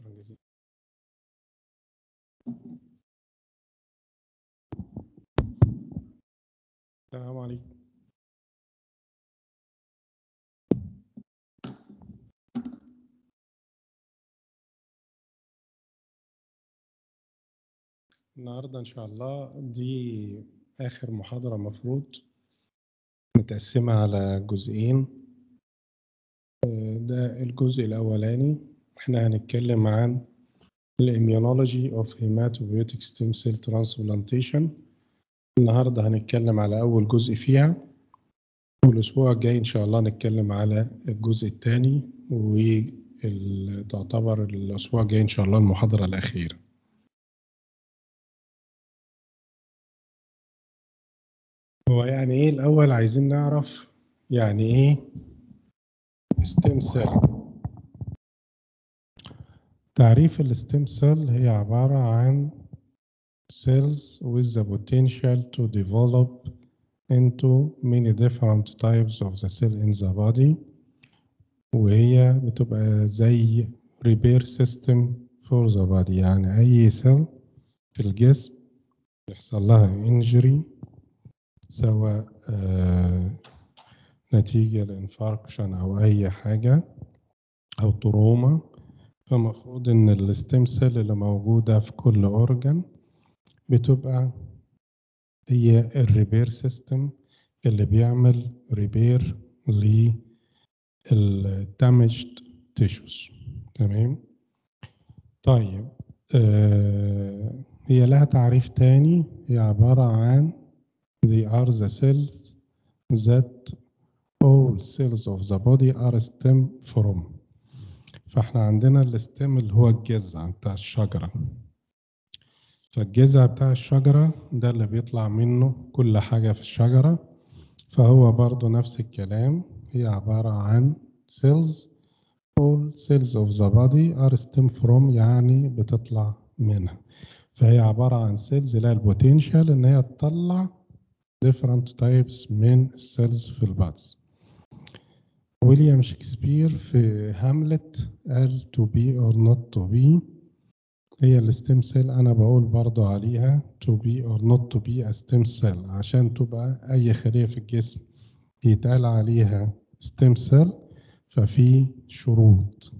شكرا جزيلا السلام عليكم النهارده ان شاء الله دي اخر محاضره مفروض متقسمه على جزئين آه، ده الجزء الاولاني احنا هنتكلم عن الاميونولوجي اوف هيماتوبيوتيك ستيم سيل ترانسبلانتيشن النهارده هنتكلم على اول جزء فيها والاسبوع الجاي ان شاء الله نتكلم على الجزء الثاني وتعتبر الاسبوع الجاي ان شاء الله المحاضره الاخيره هو يعني ايه الاول عايزين نعرف يعني ايه ستيم سيل تعريف الستيم سيل هي عبارة عن cells with the potential to develop into many different types of the cell in the body وهي بتبقى زي repair system for the body يعني أي سيل في الجسم يحصل لها injury سواء آه نتيجة لإنفاركشن أو أي حاجة أو تروما فمفروض إن الستيم سيل اللي موجودة في كل أورجان بتبقى هي الريبير سيستم اللي بيعمل ريبير للدامجد تيشوز تمام طيب آه هي لها تعريف تاني هي عبارة عن they are the cells that all cells of the body are stem from فاحنا عندنا الستيم اللي هو الجذع بتاع الشجرة فالجذع بتاع الشجرة ده اللي بيطلع منه كل حاجة في الشجرة فهو برضو نفس الكلام هي عبارة عن cells all cells of the body are stem from يعني بتطلع منها فهي عبارة عن cells لها البوتنشال إن هي تطلع different types من السيلز في البادز ويليام شكسبير في هاملت قال to be or not to be هي الستيم سيل انا بقول برضو عليها to be or not to be a stem cell عشان تبقى اي خلية في الجسم يتقال عليها stem cell ففي شروط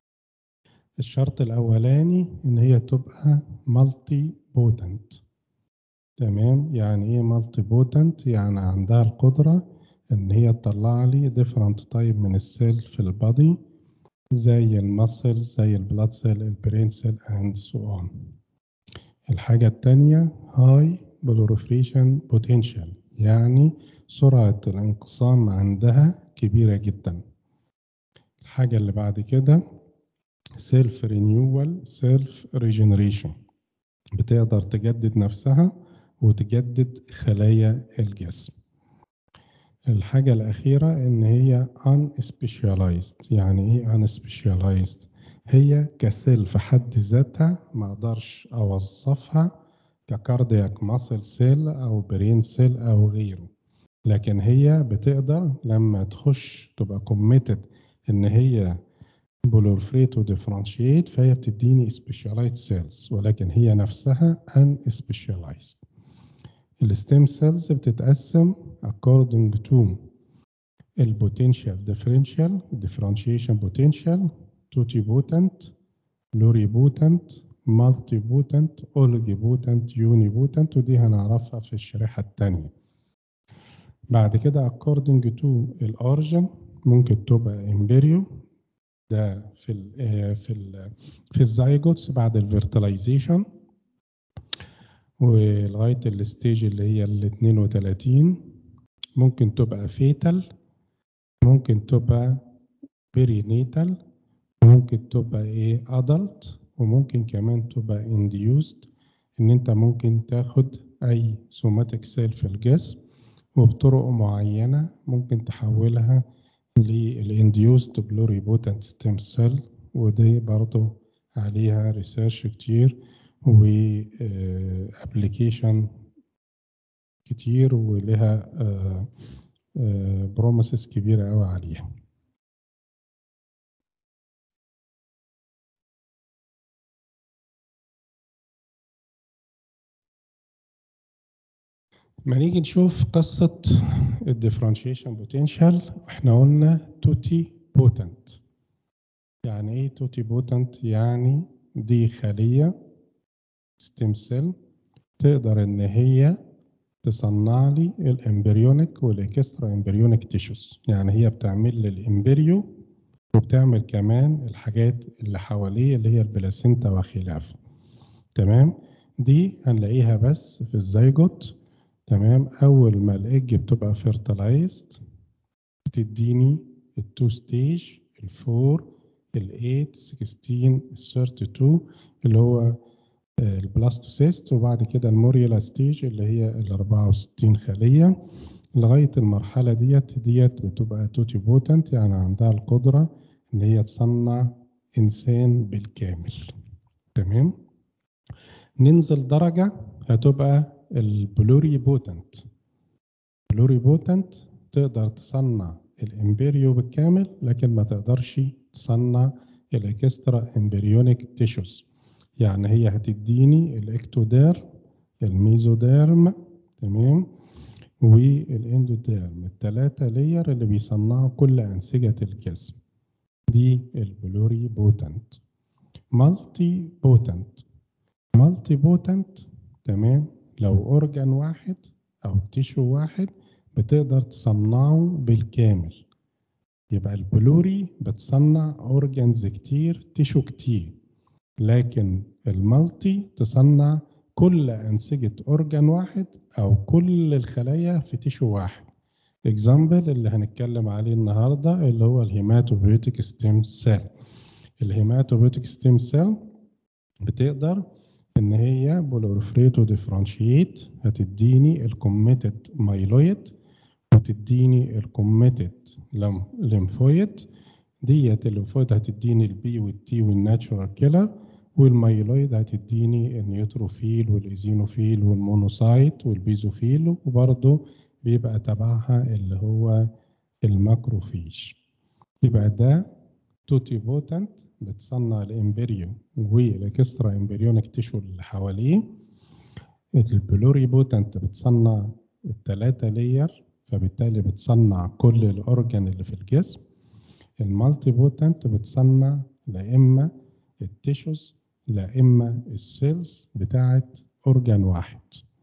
الشرط الاولاني ان هي تبقى multi potent تمام يعني ايه مالتي بوتنت يعني عندها القدرة ان هي تطلع لي different type من السيل في البادي زي المسل زي البلاد سيل البرين سيل and so on الحاجة التانية high proliferation potential يعني سرعة الانقسام عندها كبيرة جدا الحاجة اللي بعد كده self renewal self regeneration بتقدر تجدد نفسها وتجدد خلايا الجسم الحاجة الأخيرة إن هي unspecialized يعني إيه unspecialized هي كسيل في حد ذاتها ما أقدرش أوصفها ككاردياك ماسل سيل أو برين سيل أو غيره لكن هي بتقدر لما تخش تبقى كوميتد إن هي بولورفريت وديفرنشيت فهي بتديني specialized سيلز ولكن هي نفسها unspecialized الستيم سيلز بتتقسم according to البوتنشال ديفرنشال differentiation potential توتيبوتنت لوريبوتنت مالتي بوتنت اولجي بوتنت يوني بوتنت ودي هنعرفها في الشريحة التانية بعد كده according to الأورجن ممكن تبقى امبريو ده في ال في ال في الزايجوتس بعد الفيرتلايزيشن ولغاية الستيج اللي هي ال 32 ممكن تبقى فيتال ممكن تبقى بيرينيتال ممكن تبقى ايه ادلت وممكن كمان تبقى انديوست ان انت ممكن تاخد اي سوماتيك سيل في الجسم وبطرق معينة ممكن تحولها للانديوست بلوريبوتنت ستيم سيل ودي برضو عليها ريسيرش كتير و ابلكيشن كتير ولها بروميسز كبيرة قوي عليها ما نيجي نشوف قصة الديفرنشيشن بوتنشال احنا قلنا توتي بوتنت يعني ايه توتي بوتنت يعني دي خلية ستيم سيل تقدر ان هي تصنع لي الامبريونيك والاكسترا امبريونيك تيشوز يعني هي بتعمل لي الامبريو وبتعمل كمان الحاجات اللي حواليه اللي هي البلاسينتا وخلافه تمام دي هنلاقيها بس في الزيجوت تمام اول ما الايج بتبقى فيرتلايزد بتديني التو ستيج الفور ال8 16 32 اللي هو البلاستوسيست وبعد كده الموريولا ستيج اللي هي ال 64 خليه لغايه المرحله ديت ديت بتبقى توتي بوتنت يعني عندها القدره ان هي تصنع انسان بالكامل تمام ننزل درجه هتبقى البلوري بوتنت بلوري بوتنت تقدر تصنع الامبريو بالكامل لكن ما تقدرش تصنع الاكسترا امبريونيك تيشوز يعني هي هتديني الاكتوديرم الميزوديرم تمام والاندوديرم الثلاثه لير اللي بيصنعوا كل انسجه الجسم دي البلوري بوتنت مالتي بوتنت مالتي بوتنت تمام لو اورجان واحد او تيشو واحد بتقدر تصنعه بالكامل يبقى البلوري بتصنع اورجانز كتير تيشو كتير لكن المالتي تصنع كل أنسجة أورجان واحد أو كل الخلايا في تيشو واحد اكزامبل اللي هنتكلم عليه النهاردة اللي هو الهيماتوبيوتيك ستيم سيل الهيماتوبيوتيك ستيم سيل بتقدر ان هي بولورفريتو ديفرانشيت هتديني الكوميتد مايلويد وتديني الكوميتد ليمفويد ديت الليمفويد هتديني البي والتي والناتشورال كيلر والمايلويد هتديني النيوتروفيل والايزينوفيل والمونوسايت والبيزوفيل وبرضه بيبقى تبعها اللي هو الماكروفيج يبقى ده توتي بوتنت بتصنع الامبريو والاكسترا امبريونيك تيشو اللي حواليه البلوري بوتنت بتصنع التلاتة لير فبالتالي بتصنع كل الاورجان اللي في الجسم المالتي بوتنت بتصنع لا اما التيشوز لا اما السيلز بتاعت اورجان واحد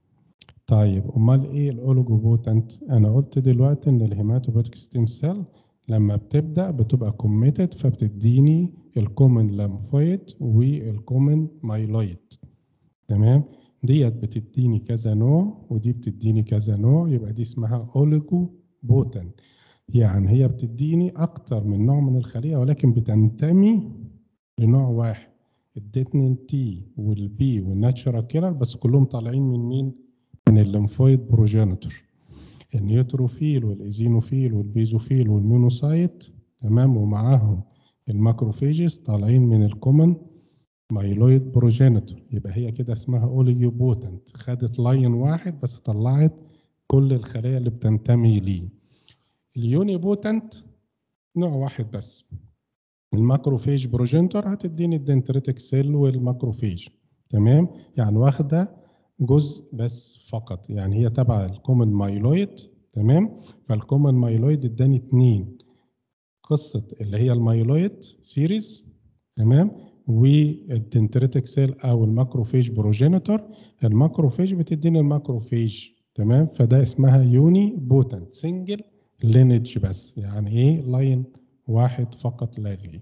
طيب امال ايه الاولوجو بوتنت انا قلت دلوقتي ان الهيماتوبوتيك ستيم سيل لما بتبدا بتبقى كوميتد فبتديني الكومن لامفويد والكومن مايلويد تمام ديت بتديني كذا نوع ودي بتديني كذا نوع يبقى دي اسمها اوليجو بوتنت يعني هي بتديني اكتر من نوع من الخليه ولكن بتنتمي لنوع واحد ادتني التي والبي والناتشورال كيلر بس كلهم طالعين من مين؟ من الليمفويد بروجينيتور النيوتروفيل والايزينوفيل والبيزوفيل والمونوسايت تمام ومعاهم الماكروفيجز طالعين من الكومن مايلويد بروجينيتور يبقى هي كده اسمها اوليجيو بوتنت خدت لاين واحد بس طلعت كل الخلايا اللي بتنتمي ليه اليوني بوتنت نوع واحد بس الماكروفيج بروجينتور هتديني الدنتريتك سيل والماكروفيج تمام يعني واخده جزء بس فقط يعني هي تبع الكومن مايلويد تمام فالكومن مايلويد اداني اتنين قصه اللي هي المايلويد سيريز تمام والدنتريتك سيل او الماكروفيج بروجينيتور الماكروفيج بتديني الماكروفيج تمام فده اسمها يوني بوتنت سنجل لينج بس يعني ايه لاين واحد فقط لا غير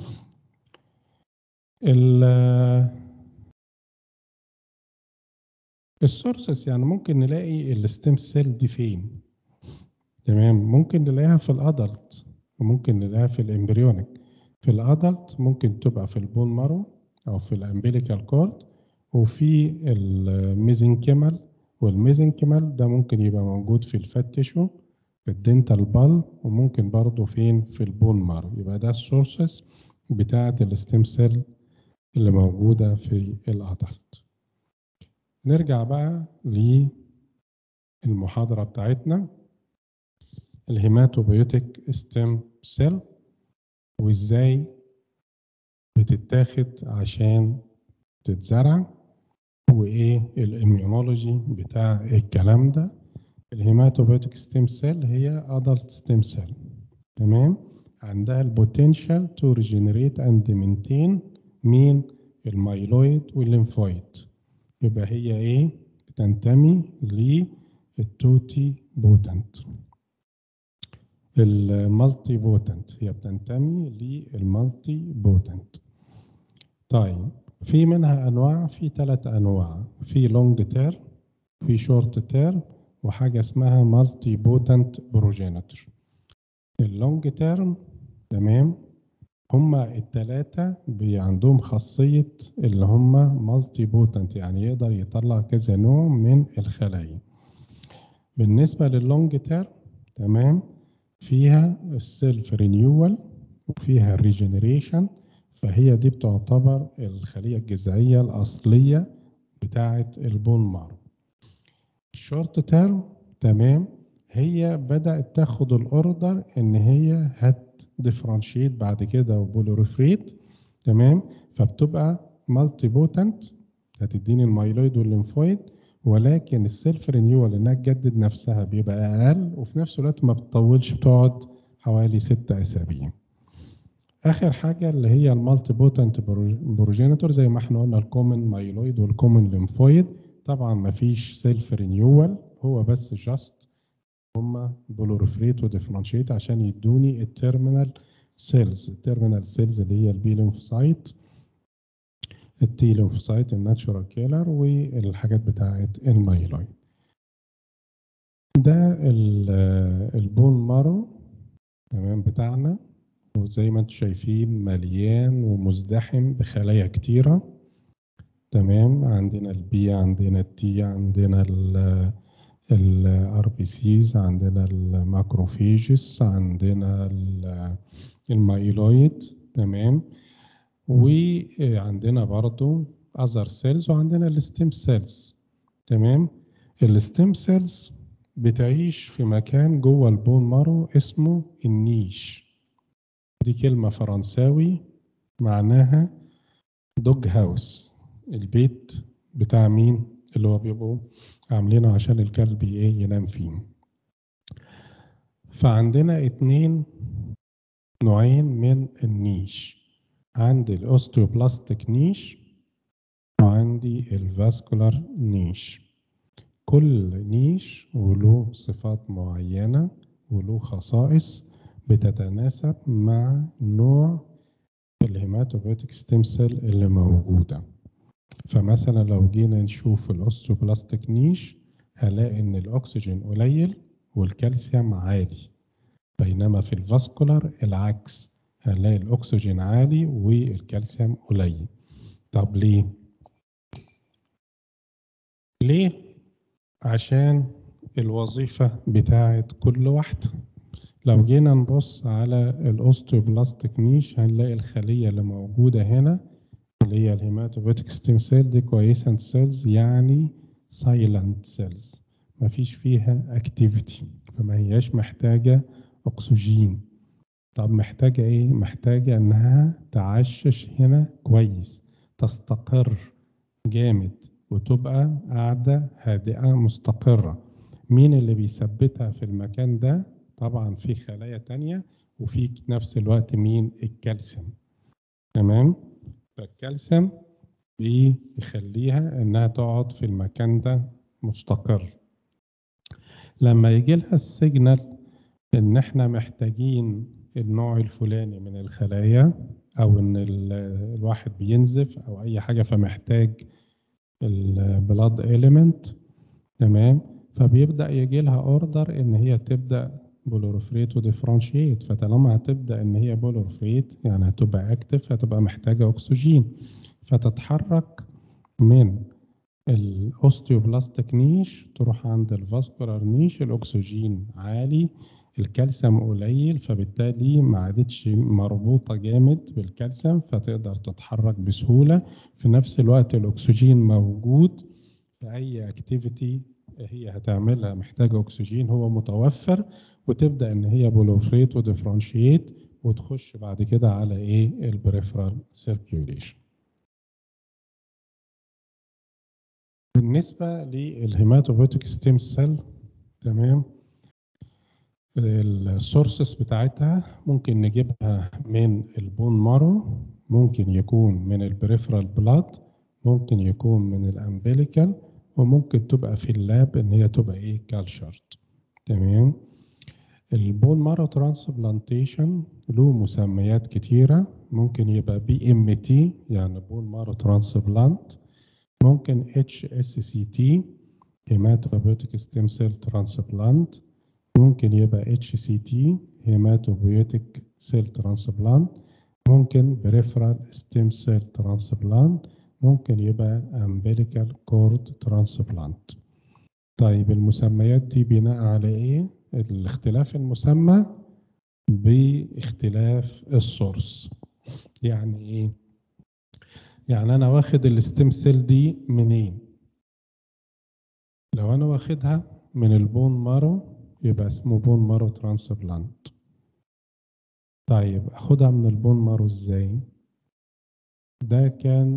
السورسز يعني ممكن نلاقي الستيم سيل دي فين تمام ممكن نلاقيها في الادلت وممكن نلاقيها في الامبريونيك في الادلت ممكن تبقى في البون مارو او في الامبليكال كورد وفي الميزنكيمال والميزنكيمال ده ممكن يبقى موجود في الفات تيشو في الدنتال بال وممكن برضه فين في البون مارو يبقى ده السورسز بتاعة الستيم سيل اللي موجودة في الأدلت نرجع بقى للمحاضرة بتاعتنا الهيماتوبيوتيك ستيم سيل وازاي بتتاخد عشان تتزرع وايه الاميونولوجي بتاع الكلام ده الهيماتوبيتيك ستيم سيل هي ادلت ستيم سيل تمام عندها البوتنشال تو ريجنريت اند مينتين مين المايلويد والليمفويد يبقى هي ايه بتنتمي للتوتي بوتنت المالتي بوتنت هي بتنتمي للمالتي بوتنت طيب في منها انواع في ثلاث انواع في لونج تير في شورت تير وحاجه اسمها مالتي بوتنت بروجينيتور اللونج تيرم تمام هما التلاتة بي عندهم خاصية اللي هما مالتي بوتنت يعني يقدر يطلع كذا نوع من الخلايا بالنسبة لللونج تيرم تمام فيها السيلف رينيوال وفيها الريجنريشن فهي دي بتعتبر الخلية الجذعية الأصلية بتاعة البون مارو الشورت تيرم تمام هي بدأت تاخد الأوردر إن هي هت ديفرنشيت بعد كده وبولوريفريت تمام فبتبقى مالتي بوتنت هتديني المايلويد والليمفويد ولكن السيلف رينيوال انها تجدد نفسها بيبقى اقل وفي نفس الوقت ما بتطولش بتقعد حوالي ستة اسابيع اخر حاجه اللي هي المالتي بوتنت بروجينيتور زي ما احنا قلنا الكومن مايلويد والكومن ليمفويد طبعا ما فيش سيلف رينيوال هو بس جاست هما بولوريفريت وديفرنشيت عشان يدوني التيرمينال سيلز التيرمينال سيلز اللي هي البي ليمفوسايت التي ليمفوسايت الناتشورال كيلر والحاجات بتاعه المايلويد ده البون مارو تمام بتاعنا وزي ما انتم شايفين مليان ومزدحم بخلايا كتيرة تمام عندنا البي عندنا التي عندنا الار بي سيز عندنا الماكروفيجز عندنا المايلويد تمام وعندنا برضو اذر سيلز وعندنا الستيم سيلز تمام الستيم سيلز بتعيش في مكان جوه البون مارو اسمه النيش دي كلمة فرنساوي معناها دوج هاوس البيت بتاع مين اللي هو بيبقوا عاملينه عشان الكلب ايه ينام فيه فعندنا اتنين نوعين من النيش عندي الاوستيوبلاستيك نيش وعندي الفاسكولار نيش كل نيش وله صفات معينة وله خصائص بتتناسب مع نوع الهيماتوبيتيك ستيم سيل اللي موجودة فمثلا لو جينا نشوف الاوستيوبلاستيك نيش هلاقي ان الاكسجين قليل والكالسيوم عالي بينما في الفاسكولار العكس هنلاقي الاكسجين عالي والكالسيوم قليل طب ليه ليه عشان الوظيفة بتاعت كل واحدة لو جينا نبص على الاوستيوبلاستيك نيش هنلاقي الخلية اللي موجودة هنا اللي هي الهيماتوبيتيك ستيم سيل دي كويسنت سيلز يعني سايلنت سيلز مفيش فيها اكتيفيتي فما هياش محتاجة اكسجين طب محتاجة ايه محتاجة انها تعشش هنا كويس تستقر جامد وتبقى قاعدة هادئة مستقرة مين اللي بيثبتها في المكان ده طبعا في خلايا تانية وفي نفس الوقت مين الكالسيوم تمام فالكالسيوم بيخليها انها تقعد في المكان ده مستقر لما يجي لها السيجنال ان احنا محتاجين النوع الفلاني من الخلايا او ان الواحد بينزف او اي حاجه فمحتاج البلاد اليمنت تمام فبيبدا يجي لها اوردر ان هي تبدا بولورفريت وديفرنشيت فطالما هتبدا ان هي بولورفريت يعني هتبقى اكتف هتبقى محتاجه اكسجين فتتحرك من الاوستيوبلاستيك نيش تروح عند الفاسكولار نيش الاكسجين عالي الكالسيوم قليل فبالتالي ما عادتش مربوطة جامد بالكالسيوم فتقدر تتحرك بسهولة في نفس الوقت الأكسجين موجود في أي اكتيفيتي هي هتعملها محتاجة أكسجين هو متوفر وتبدأ إن هي بولوفريت وديفرنشيت وتخش بعد كده على إيه البريفرال سيركيوليشن بالنسبة للهيماتوبيتيك ستيم سيل تمام السورسز بتاعتها ممكن نجيبها من البون مارو ممكن يكون من البريفرال بلاد ممكن يكون من الامبليكال وممكن تبقى في اللاب ان هي تبقى ايه كالشرت تمام البون مارو ترانسبلانتيشن له مسميات كتيرة ممكن يبقى بي ام تي يعني بون مارو ترانسبلانت ممكن اتش اس سي تي هيماتوبيوتيك ستيم سيل ترانسبلانت ممكن يبقى اتش سي تي هيماتوبيوتيك سيل ترانسبلانت ممكن بريفرال ستيم سيل ترانسبلانت ممكن يبقى امبليكال كورد ترانسبلانت طيب المسميات دي بناء على ايه الاختلاف المسمى باختلاف السورس يعني ايه يعني انا واخد الستيم سيل دي منين لو انا واخدها من البون مارو يبقى اسمه بون مارو ترانسبلانت طيب اخدها من البون مارو ازاي ده كان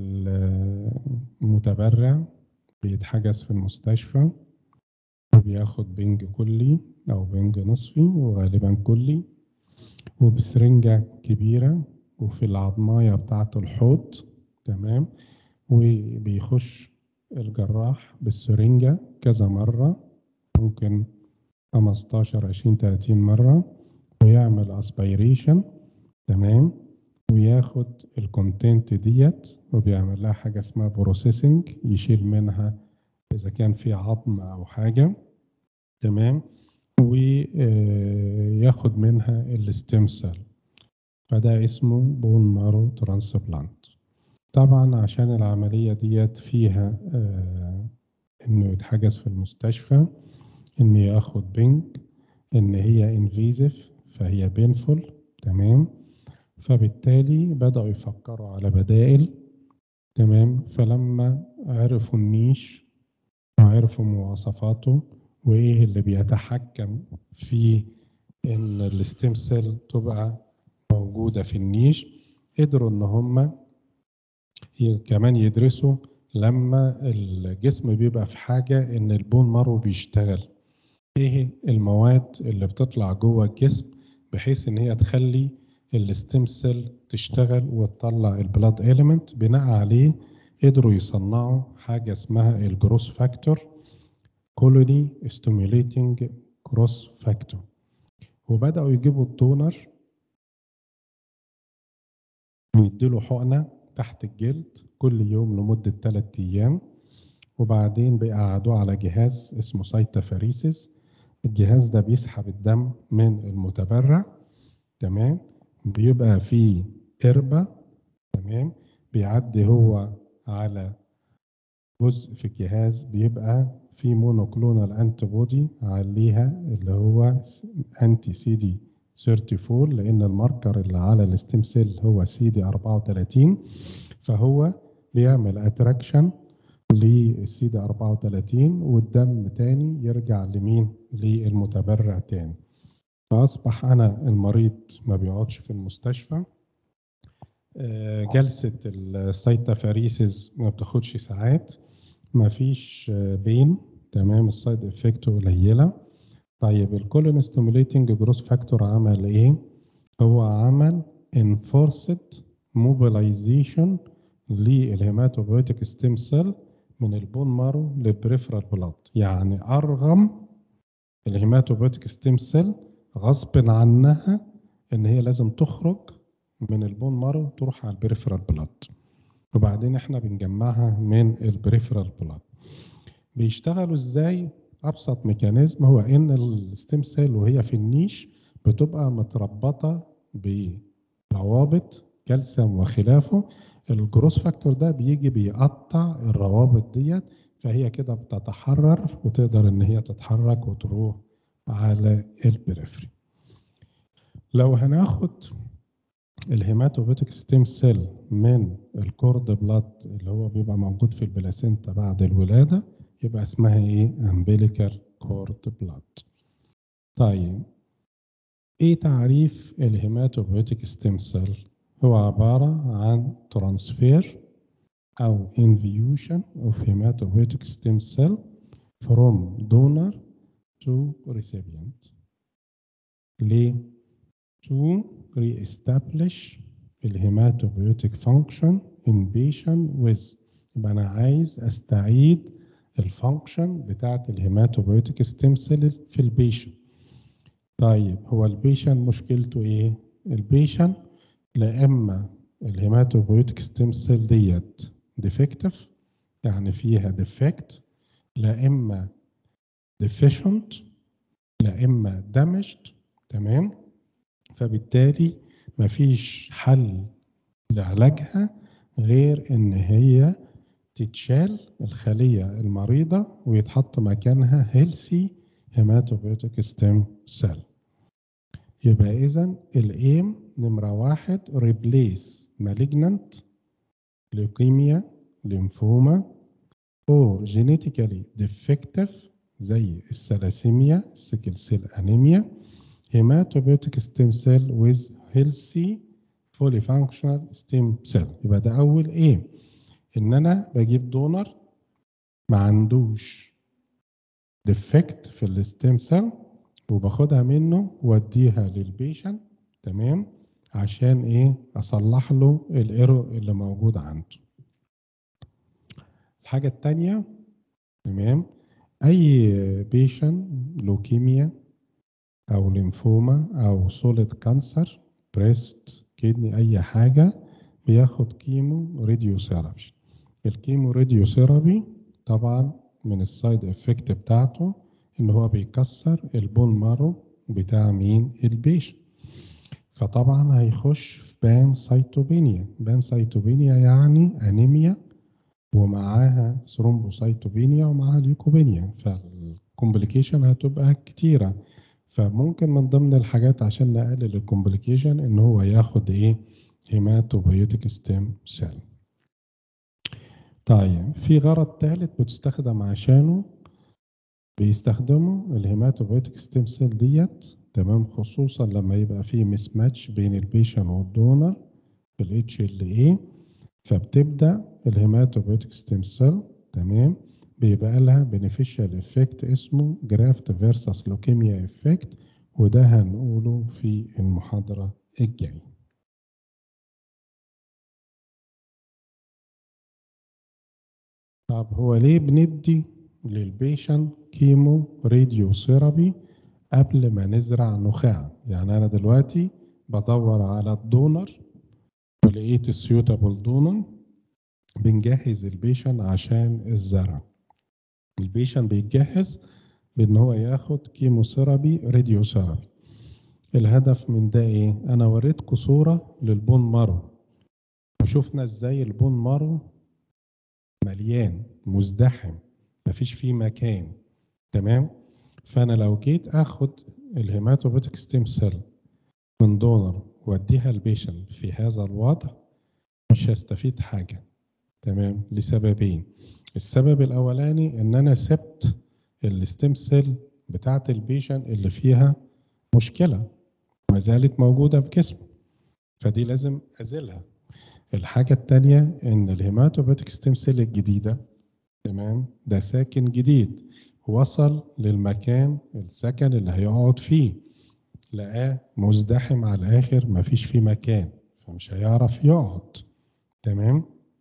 المتبرع بيتحجز في المستشفى وبياخد بنج كلي او بنج نصفي وغالبا كلي وبسرنجة كبيرة وفي العظماية بتاعة الحوض تمام وبيخش الجراح بالسرنجة كذا مرة ممكن 15 20 30 مرة ويعمل اسبيريشن تمام وياخد الكونتنت ديت وبيعمل لها حاجة اسمها بروسيسنج يشيل منها إذا كان في عظم أو حاجة تمام وياخد منها الستيم سيل فده اسمه بون مارو ترانسبلانت طبعا عشان العملية ديت فيها آه انه يتحجز في المستشفى ان ياخد بنج ان هي انفيزيف فهي بينفول تمام فبالتالي بدأوا يفكروا على بدائل تمام فلما عرفوا النيش وعرفوا مواصفاته وايه اللي بيتحكم في ان الستيم سيل تبقى موجودة في النيش قدروا ان هم كمان يدرسوا لما الجسم بيبقى في حاجة ان البون مارو بيشتغل ايه المواد اللي بتطلع جوه الجسم بحيث ان هي تخلي الستيم سيل تشتغل وتطلع البلاد اليمنت بناء عليه قدروا يصنعوا حاجه اسمها الجروس فاكتور كولوني ستيميوليتنج جروس فاكتور وبداوا يجيبوا الدونر ويديله حقنه تحت الجلد كل يوم لمده 3 ايام وبعدين بيقعدوه على جهاز اسمه سايتافاريسيس الجهاز ده بيسحب الدم من المتبرع تمام بيبقى فيه قربة تمام بيعدي هو على جزء في الجهاز بيبقى في مونوكلونال انتي بودي عليها اللي هو انتي سي دي 34 لان الماركر اللي على الستيم سيل هو سي دي 34 فهو بيعمل اتراكشن للسي دي 34 والدم تاني يرجع لمين للمتبرع تاني فأصبح أنا المريض ما بيقعدش في المستشفى جلسة السيتافاريسيس ما بتاخدش ساعات ما فيش بين تمام السايد افكت قليلة طيب الكولون ستيموليتنج جروس فاكتور عمل ايه؟ هو عمل enforced mobilization للهيماتوبيوتيك ستيم سيل من البون مارو للبريفرال بلاد يعني ارغم الهيماتوبيوتيك ستيم سيل غصب عنها ان هي لازم تخرج من البون مارو تروح على البريفرال بلاد وبعدين احنا بنجمعها من البريفرال بلاد بيشتغلوا ازاي ابسط ميكانيزم هو ان الستيم سيل وهي في النيش بتبقى متربطه بروابط كالسيوم وخلافه الجروس فاكتور ده بيجي بيقطع الروابط ديت فهي كده بتتحرر وتقدر ان هي تتحرك وتروح على البريفري لو هناخد الهيماتوبيتيك ستيم سيل من الكورد بلاد اللي هو بيبقى موجود في البلاسينتا بعد الولادة يبقى اسمها ايه امبيليكال كورد بلاد طيب ايه تعريف الهيماتوبيتيك ستيم سيل هو عبارة عن ترانسفير أو infusion of hematopoietic stem cell from donor to recipient ليه؟ to re-establish الهيماتوبيوتيك function in patient with يبقى أنا عايز أستعيد الفانكشن بتاعت الهيماتوبيوتيك ستيم سيل في البيشن طيب هو البيشن مشكلته ايه؟ البيشن لا اما الهيماتوبيوتيك ستيم سيل ديت ديفكتيف يعني فيها ديفكت لا اما deficient لا اما damaged تمام فبالتالي مفيش حل لعلاجها غير ان هي تتشال الخلية المريضة ويتحط مكانها healthy hematopoietic stem cell يبقى إذا الإيم نمرة واحد replace malignant leukemia lymphoma or genetically defective زي الثلاسيميا السيكل سيل أنيميا hematopoietic stem cell with healthy fully functional stem cell يبقى ده أول إيم ان انا بجيب دونر ما عندوش ديفكت في الستيم سيل وباخدها منه واديها للبيشنت تمام عشان ايه اصلح له الايرور اللي موجود عنده الحاجه الثانيه تمام اي بيشنت لوكيميا او ليمفوما او سوليد كانسر بريست كدني اي حاجه بياخد كيمو راديو ثيرابي الكيمو راديو ثيرابي طبعا من السايد افكت بتاعته ان هو بيكسر البون مارو بتاع مين البيش فطبعا هيخش في بان سايتوبينيا بان سايتوبينيا يعني انيميا ومعاها ثرومبوسايتوبينيا ومعاها ليوكوبينيا فالكومبليكيشن هتبقى كتيرة فممكن من ضمن الحاجات عشان نقلل الكومبليكيشن ان هو ياخد ايه هيماتوبيوتيك ستيم سيل طيب في غرض ثالث بتستخدم عشانه بيستخدموا الهيماتوبيوتيك ستيم سيل ديت تمام خصوصا لما يبقى في مس ماتش بين البيشن والدونر في الاتش ال اي فبتبدا الهيماتوبيوتيك ستيم سيل تمام بيبقى لها بينيفيشال افكت اسمه جرافت فيرسس لوكيميا افكت وده هنقوله في المحاضره الجايه طب هو ليه بندي للبيشن كيمو راديو ثيرابي قبل ما نزرع نخاع يعني انا دلوقتي بدور على الدونر ولقيت السيوتابل دونر بنجهز البيشن عشان الزرع البيشن بيتجهز بان هو ياخد كيمو ثيرابي راديو ثيرابي الهدف من ده ايه انا وريتكم صوره للبون مارو وشفنا ازاي البون مارو مليان مزدحم مفيش فيه مكان تمام فانا لو جيت اخد الهيماتوبيتك ستيم سيل من دونر واديها البيشن في هذا الوضع مش هستفيد حاجه تمام لسببين السبب الاولاني ان انا سبت الستيم سيل بتاعت البيشن اللي فيها مشكله ما زالت موجوده في جسمه فدي لازم ازيلها الحاجة التانية إن الهيماتوبيتك ستيم سيل الجديدة تمام ده ساكن جديد وصل للمكان السكن اللي هيقعد فيه لقاه مزدحم على الآخر مفيش فيه مكان فمش هيعرف يقعد تمام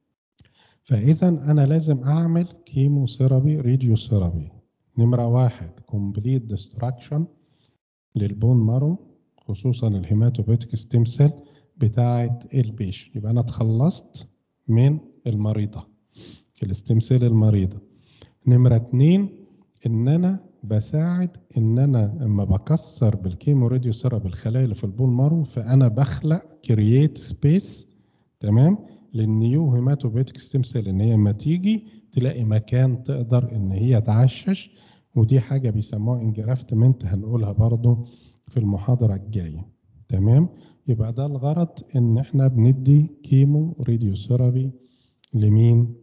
فإذا أنا لازم أعمل كيمو ثيرابي راديو ثيرابي نمرة واحد كومبليت ديستراكشن للبون مارو خصوصا الهيماتوبيتك ستيم سيل بتاعة البيش يبقى أنا اتخلصت من المريضة الستيم سيل المريضة نمرة اتنين إن أنا بساعد إن أنا لما بكسر بالكيمو راديو ثيرابي الخلايا اللي في البون مارو فأنا بخلق كرييت سبيس تمام للنيو هيماتوبيتك ستيم سيل إن هي لما تيجي تلاقي مكان تقدر إن هي تعشش ودي حاجة بيسموها انجرافتمنت هنقولها برضو في المحاضرة الجاية تمام يبقى ده الغرض ان احنا بندي كيمو راديو ثيرابي لمين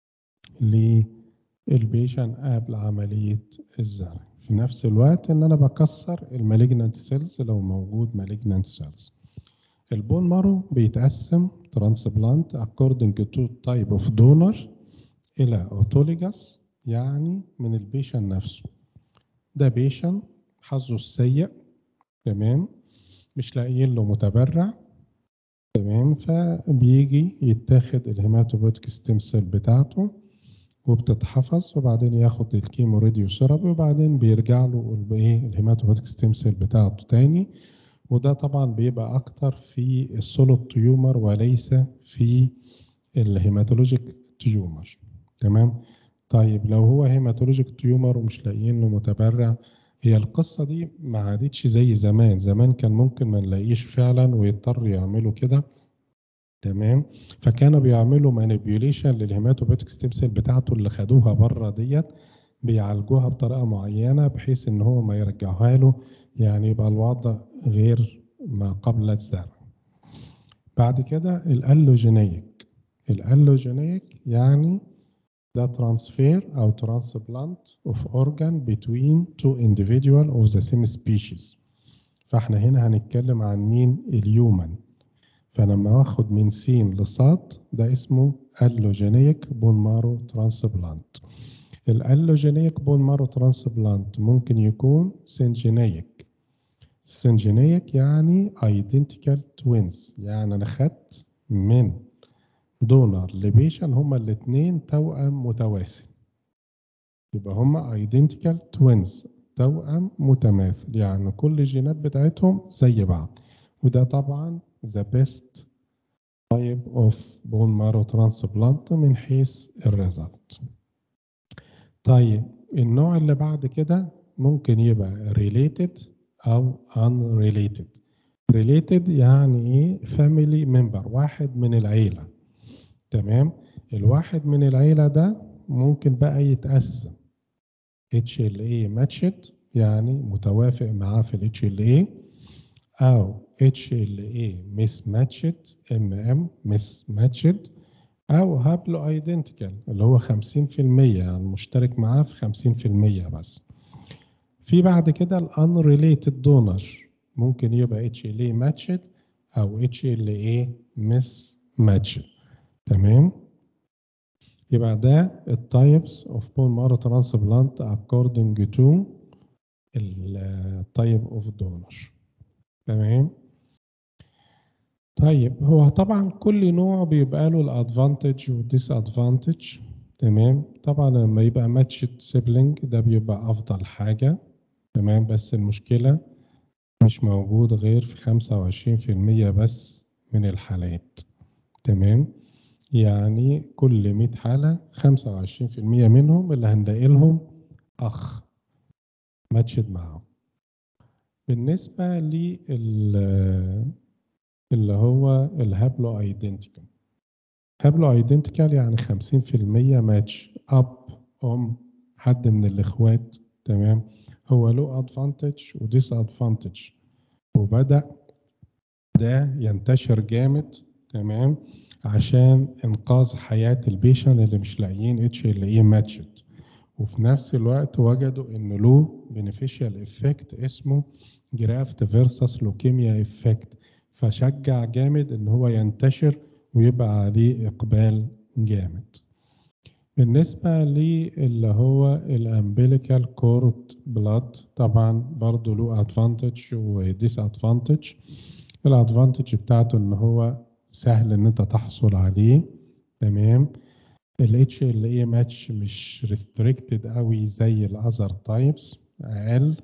للبيشن قبل عملية الزرع في نفس الوقت ان انا بكسر المالجنانت سيلز لو موجود مالجنانت سيلز البون مارو بيتقسم ترانسبلانت according to type of donor الى autologous يعني من البيشن نفسه ده بيشن حظه السيء تمام مش لاقيين له متبرع تمام فبيجي يتاخد الهيماتوبوتيك ستيم سيل بتاعته وبتتحفظ وبعدين ياخد الكيمو راديو ثيرابي وبعدين بيرجع له الايه الهيماتوبوتيك ستيم سيل بتاعته تاني وده طبعا بيبقى اكتر في السوليد تيومر وليس في الهيماتولوجيك تيومر تمام طيب لو هو هيماتولوجيك تيومر ومش لاقيين له متبرع هي القصة دي ما عادتش زي زمان زمان كان ممكن ما نلاقيش فعلا ويضطر يعملوا كده تمام فكانوا بيعملوا مانيبيوليشن للهيماتوبيتك ستيم سيل بتاعته اللي خدوها بره ديت بيعالجوها بطريقة معينة بحيث ان هو ما يرجعوها له يعني يبقى الوضع غير ما قبل الزرع بعد كده الالوجينيك الالوجينيك يعني ده ترانسفير او ترانسبلانت اوف اورجان بتوين تو individual of the same species فاحنا هنا هنتكلم عن مين اليومن فلما اخد من سين لصاد ده اسمه الوجينيك بون مارو ترانسبلانت الالوجينيك بون مارو ترانسبلانت ممكن يكون سنجينيك سنجينيك يعني identical twins يعني انا خدت من دونر لبيشن هما الاثنين توأم متوازي يبقى هما identical twins توأم متماثل يعني كل الجينات بتاعتهم زي بعض وده طبعا the best type of bone marrow transplant من حيث الريزلت طيب النوع اللي بعد كده ممكن يبقى related أو unrelated related يعني ايه family member واحد من العيلة تمام الواحد من العيلة ده ممكن بقى يتقسم HLA matched يعني متوافق معاه في ال HLA أو HLA mismatched MM mismatched أو هابلو ايدنتيكال اللي هو 50% يعني مشترك معاه في 50% بس في بعد كده ال unrelated donor ممكن يبقى HLA matched أو HLA mismatched تمام يبقى ده التايبس اوف بون مارو ترانسبلانت according to التايب اوف دونر تمام طيب هو طبعا كل نوع بيبقى له الادفانتج والديس ادفانتج تمام طبعا لما يبقى ماتشد سيبلينج ده بيبقى افضل حاجه تمام بس المشكله مش موجود غير في 25% بس من الحالات تمام يعني كل 100 حالة 25% منهم اللي هنلاقي لهم أخ ماتشد معاهم بالنسبة لل اللي هو الهابلو ايدنتيكال هابلو ايدنتيكال يعني 50% ماتش اب ام حد من الاخوات تمام هو له ادفانتج وديس ادفانتج وبدا ده ينتشر جامد تمام عشان انقاذ حياه البيشن اللي مش لاقيين اتش ال اي ماتشد وفي نفس الوقت وجدوا ان له بينيفيشال افكت اسمه جرافت فيرسس لوكيميا افكت فشجع جامد ان هو ينتشر ويبقى عليه اقبال جامد بالنسبة للي هو الامبليكال كورت بلاد طبعا برضو له ادفانتج وديس ادفانتج الادفانتج بتاعته ان هو سهل ان انت تحصل عليه تمام ال HLA ماتش مش ريستريكتد قوي زي الاذر تايبس اقل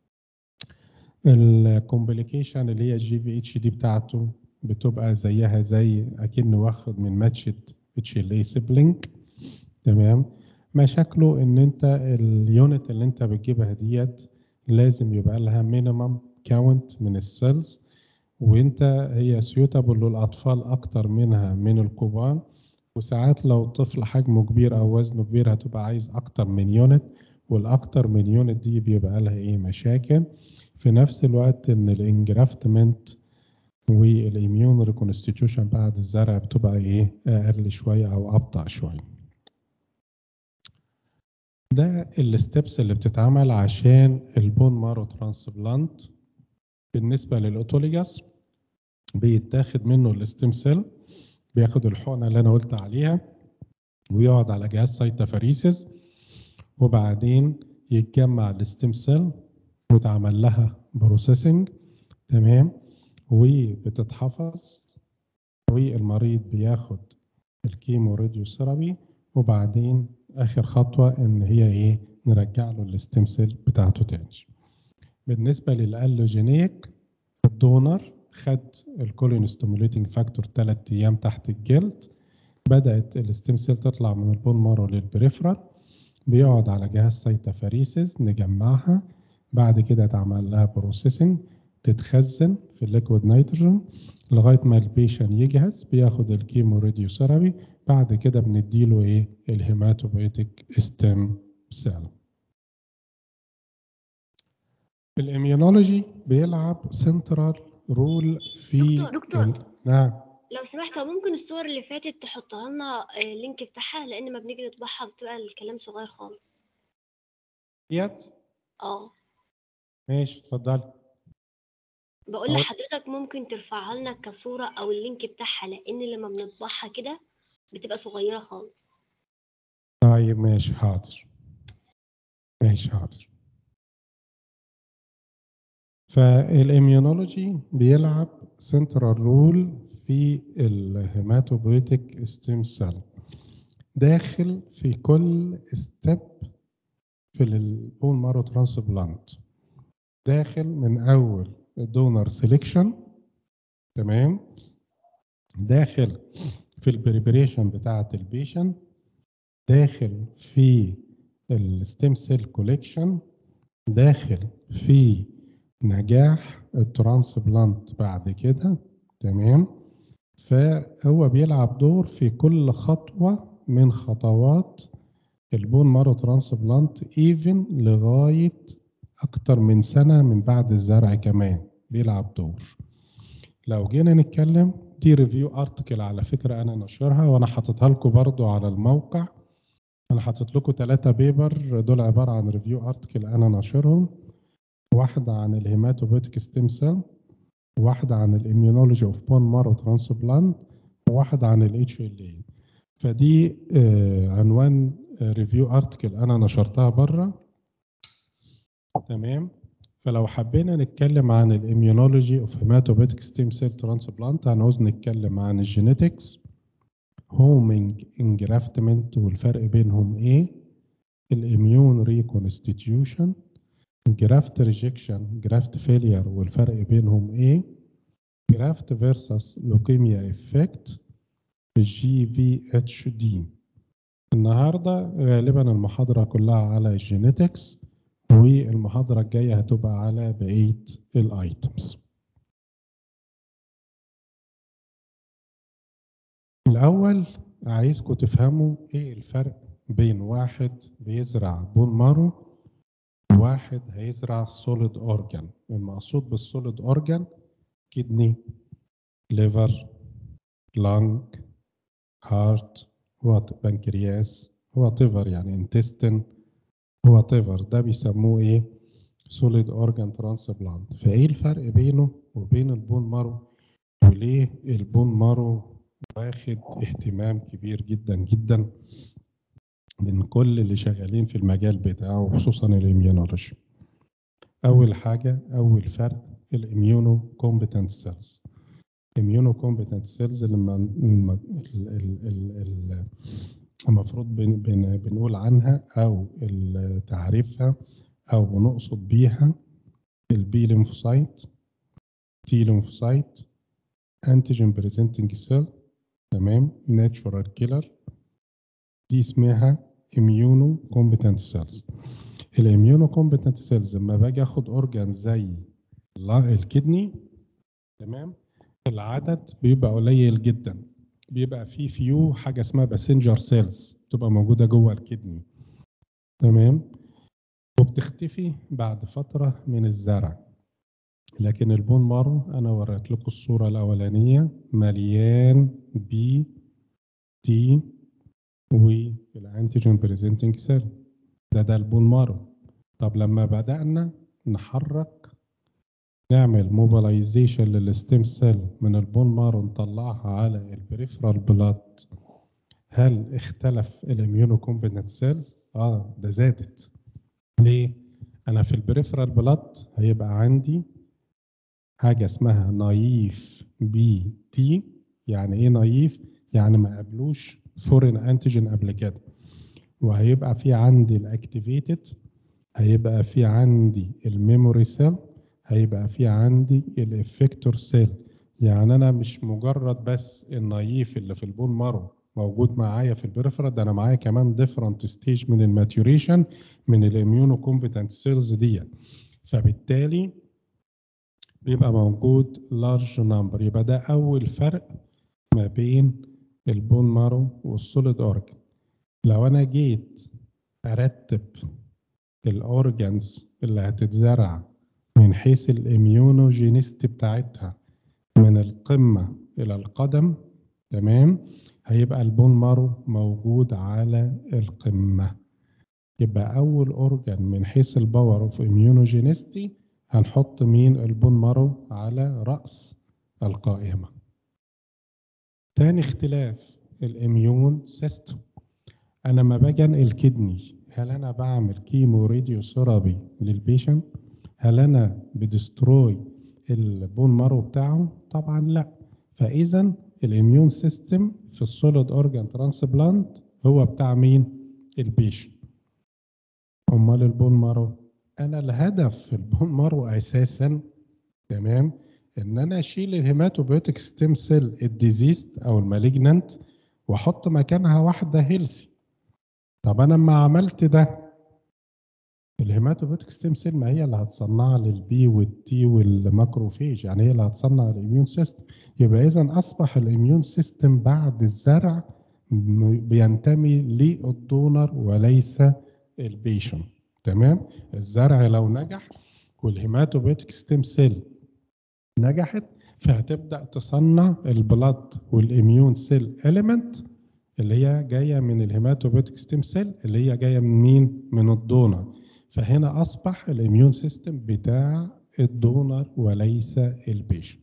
الكومبليكيشن اللي هي الجي في اتش دي بتاعته بتبقى زيها زي اكن واخد من ماتشد اتش ال اي سيبلينج تمام مشاكله ان انت اليونت اللي انت بتجيبها ديت لازم يبقى لها مينيمم كاونت من السيلز وانت هي سيوتابل للاطفال اكتر منها من الكبار وساعات لو طفل حجمه كبير او وزنه كبير هتبقى عايز اكتر من يونت والاكتر من يونت دي بيبقى لها ايه مشاكل في نفس الوقت ان الانجرافتمنت والاميون ريكونستيتيوشن بعد الزرع بتبقى ايه اقل شويه او ابطا شويه ده الستبس اللي بتتعمل عشان البون مارو ترانسبلانت بالنسبه للاوتوليجاس بيتاخد منه الستيم سيل بياخد الحقنه اللي انا قلت عليها ويقعد على جهاز سايتافاريسيس وبعدين يتجمع الستيم سيل ويتعمل لها بروسيسنج تمام وبتتحفظ والمريض بياخد الكيمو راديو ثيرابي وبعدين اخر خطوه ان هي ايه نرجع له الستيم سيل بتاعته تاني بالنسبه للالوجينيك الدونر خد الكولين ستيموليتنج فاكتور 3 ايام تحت الجلد بدات الستيم سيل تطلع من البون مارو للبريفرال بيقعد على جهاز سيتافاريسيس نجمعها بعد كده تعمل لها بروسيسنج تتخزن في الليكويد نيتروجين لغايه ما البيشن يجهز بياخد الكيمو راديو ثيرابي بعد كده بنديله ايه الهيماتوبيتيك ستيم سيل الاميونولوجي بيلعب سنترال رول في دكتور- دكتور. ال- نعم لو سمحت هو ممكن الصور اللي فاتت تحطها لنا آه، اللينك بتاعها لان ما بنيجي نطبعها بتبقى الكلام صغير خالص ديت اه ماشي اتفضلي بقول أهو. لحضرتك ممكن ترفعها لنا كصورة او اللينك بتاعها لان لما بنطبعها كده بتبقى صغيرة خالص طيب ماشي حاضر ماشي حاضر فالاميونولوجي بيلعب سنترال رول في الهيماتوبويتيك ستيم سيل داخل في كل ستيب في البون مارو ترانسبلانت داخل من اول الدونر سيلكشن تمام داخل في البريبريشن بتاعه البيشنت داخل في الستيم سيل كوليكشن داخل في نجاح الترانسبلانت بعد كده تمام فهو بيلعب دور في كل خطوة من خطوات البون مارو ترانسبلانت ايفن لغاية أكتر من سنة من بعد الزرع كمان بيلعب دور لو جينا نتكلم دي ريفيو ارتكل على فكرة أنا نشرها وأنا حاططها لكم برضو على الموقع انا حاطط لكم ثلاثة بيبر دول عبارة عن ريفيو ارتكل انا ناشرهم واحدة عن الهيماتوبيتيك ستيم سيل واحدة عن الاميونولوجي اوف بون مارو ترانسبلانت وواحدة عن الاتش ال اي فدي آه، عنوان ريفيو ارتكل انا نشرتها بره تمام فلو حبينا نتكلم عن الاميونولوجي اوف هيماتوبيتيك ستيم سيل ترانسبلانت هنعوز نتكلم عن الجينيتكس هومينج انجرافتمنت والفرق بينهم ايه الاميون ريكونستيتيوشن جرافت ريجكشن جرافت فيلير والفرق بينهم ايه جرافت فيرسس لوكيميا افكت الجي في اتش دي النهارده غالبا المحاضره كلها على الجينيتكس والمحاضره الجايه هتبقى على بقيه الايتمز الأول عايزكم تفهموا إيه الفرق بين واحد بيزرع بون مارو وواحد هيزرع سوليد أورجان المقصود بالسوليد أورجان كدني ليفر لانج هارت وات بنكرياس وات ايفر يعني انتستين وات ايفر ده بيسموه ايه سوليد اورجان ترانسبلانت فايه الفرق بينه وبين البون مارو وليه البون مارو واخد اهتمام كبير جدا جدا من كل اللي شغالين في المجال بتاعه خصوصا الاميونولوجي اول حاجه اول فرق الاميونو كومبتنت سيلز اميونو كومبتنت سيلز لما الم- ال- ال- ال- ال- المفروض بن- بن- بنقول عنها او ال- تعريفها او بنقصد بيها البي ليمفوسايت تي ليمفوسايت انتيجين بريزنتنج سيل تمام ناتشورال كيلر دي اسمها اميونو كومبتنت سيلز الاميونو كومبتنت سيلز لما باجي اخد اورجان زي لا- الكدني تمام العدد بيبقى قليل جدا بيبقى فيه فيو حاجه اسمها باسنجر سيلز بتبقى موجوده جوه الكدني تمام وبتختفي بعد فتره من الزرع لكن البون مارو انا وريت لكم الصوره الاولانيه مليان بي تي والانتيجين بريزنتنج سيل ده ده البون مارو طب لما بدانا نحرك نعمل موبيلايزيشن للستيم سيل من البون مارو نطلعها على البريفرال بلاد هل اختلف الاميونو كومبتنت سيلز اه ده زادت ليه انا في البريفرال بلاد هيبقى عندي حاجه اسمها نايف بي تي يعني ايه نايف يعني ما قابلوش فورين انتيجين قبل كده وهيبقى في عندي الاكتيفيتد هيبقى في عندي الميموري سيل هيبقى في عندي الافكتور سيل يعني انا مش مجرد بس النايف اللي في البون مارو موجود معايا في البريفرال ده انا معايا كمان ديفرنت ستيج من الماتوريشن من الاميونو كومبتنت سيلز دي فبالتالي بيبقى موجود لارج نمبر يبقى ده اول فرق ما بين البون مارو والسوليد اورجن لو انا جيت ارتب الاورجنز اللي هتتزرع من حيث الاميونوجينيست بتاعتها من القمه الى القدم تمام هيبقى البون مارو موجود على القمه يبقى اول اورجن من حيث الباور اوف اميونوجينيستي هنحط مين البون مارو على راس القائمه تاني اختلاف الاميون سيستم انا لما باجي انقل كدني هل انا بعمل كيمو راديو ثيرابي للبيشنت هل انا بدستروي البون مارو بتاعه طبعا لا فاذا الاميون سيستم في السوليد اورجان ترانسبلانت هو بتاع مين البيشنت امال البون مارو انا الهدف في البون مارو اساسا تمام ان انا اشيل الهيماتوبيوتيك ستيم سيل الديزيست او المالجنانت واحط مكانها واحده هيلثي طب انا لما عملت ده الهيماتوبيوتيك ستيم سيل ما هي اللي هتصنع للبي والتي والماكروفيج يعني هي اللي هتصنع الاميون سيستم يبقى اذا اصبح الاميون سيستم بعد الزرع بينتمي للدونر وليس البيشنت تمام الزرع لو نجح والهيماتوبيوتيك ستيم سيل نجحت فهتبدا تصنع البلاد والاميون سيل اليمنت اللي هي جايه من الهيماتوبيوتيك ستيم سيل اللي هي جايه من مين من الدونر فهنا اصبح الاميون سيستم بتاع الدونر وليس البيشنت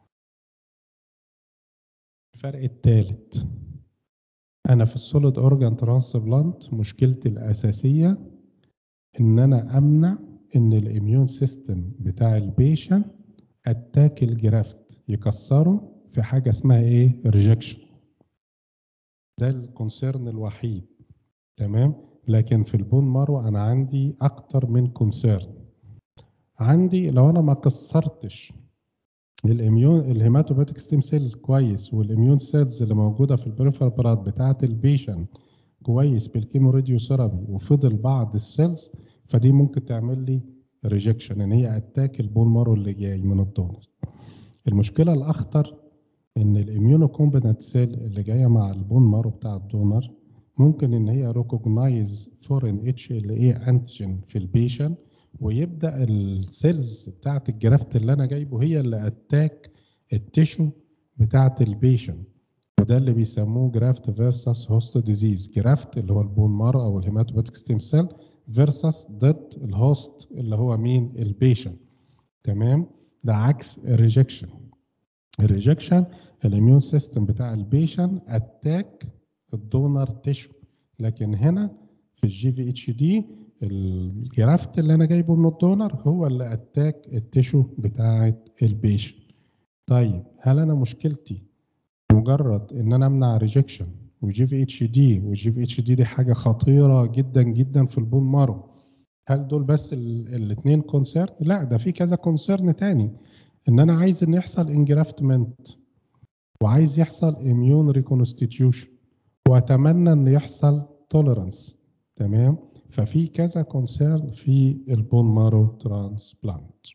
الفرق الثالث انا في السوليد اورجان ترانسبلانت مشكلتي الاساسيه ان انا امنع ان الاميون سيستم بتاع البيشنت اتاك الجرافت يكسره في حاجه اسمها ايه ريجكشن ده الكونسيرن الوحيد تمام لكن في البون مارو انا عندي اكتر من كونسيرن عندي لو انا ما كسرتش الاميون الهيماتوبيتيك ستيم سيل كويس والاميون سيلز اللي موجوده في البريفرال براد بتاعه البيشنت كويس بالكيمو راديو ثيرابي وفضل بعض السيلز فدي ممكن تعمل لي ريجكشن ان هي اتاك البون مارو اللي جاي من الدونر المشكله الاخطر ان الاميونو كومبتنت سيل اللي جايه مع البون مارو بتاع الدونر ممكن ان هي ريكوجنايز فورين اتش ال اي انتيجين في البيشنت ويبدا السيلز بتاعه الجرافت اللي انا جايبه هي اللي اتاك التيشو بتاعه البيشنت وده اللي بيسموه جرافت فيرسس هوست ديزيز جرافت اللي هو البون مارو او الهيماتوبيتيك ستيم سيل فيرسس ضد الهوست اللي هو مين البيشنت تمام ده عكس الريجكشن الريجكشن الاميون سيستم بتاع البيشنت اتاك الدونر تيشو لكن هنا في الجي في اتش دي الجرافت اللي انا جايبه من الدونر هو اللي اتاك التيشو بتاعه البيشنت طيب هل انا مشكلتي مجرد ان انا امنع ريجكشن وجي في اتش دي والجي في اتش دي دي حاجه خطيره جدا جدا في البون مارو هل دول بس الاثنين كونسيرن لا ده في كذا كونسيرن تاني ان انا عايز ان يحصل انجرافتمنت وعايز يحصل اميون ريكونستيتيوشن واتمنى ان يحصل توليرانس تمام ففي كذا كونسيرن في البون مارو ترانسبلانت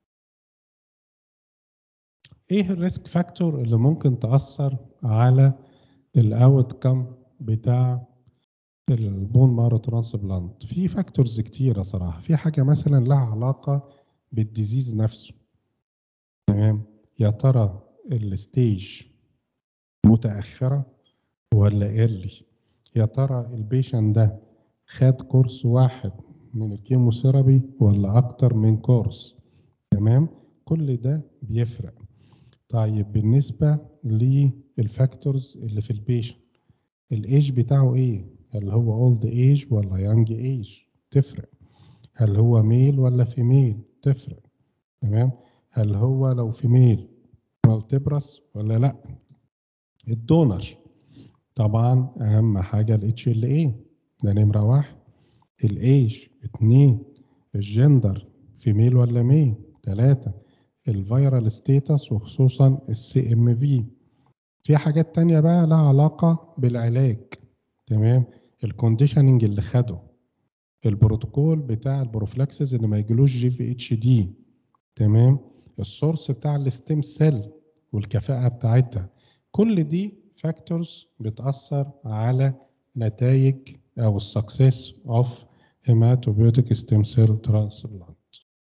ايه الريسك فاكتور اللي ممكن تاثر على الاوت كم بتاع البون مارو ترانسبلانت في فاكتورز كتيره صراحه في حاجه مثلا لها علاقه بالديزيز نفسه تمام يا ترى الستيج متاخره ولا ايرلي يا ترى البيشنت ده خد كورس واحد من الكيموثيرابي ولا اكتر من كورس تمام كل ده بيفرق طيب بالنسبه للفاكتورز اللي في البيشنت الايج بتاعه ايه هل هو اولد ايج ولا يانج ايج تفرق هل هو ميل ولا فيميل تفرق تمام هل هو لو فيميل مالتبرس ولا لا الدونر طبعا اهم حاجه الاتش ال اي ده نمره واحد الايج اتنين الجندر فيميل ولا ميل تلاتة الفيرال ستيتس وخصوصا السي ام في في حاجات تانية بقى لها علاقة بالعلاج تمام الكونديشننج اللي خده البروتوكول بتاع البروفلاكسس ان ما يجيلوش جي في اتش دي تمام السورس بتاع الستيم سيل والكفاءة بتاعتها كل دي فاكتورز بتأثر على نتائج أو السكسس اوف هيماتوبيوتيك ستيم سيل ترانسبلانت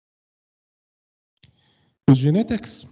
الجينيتكس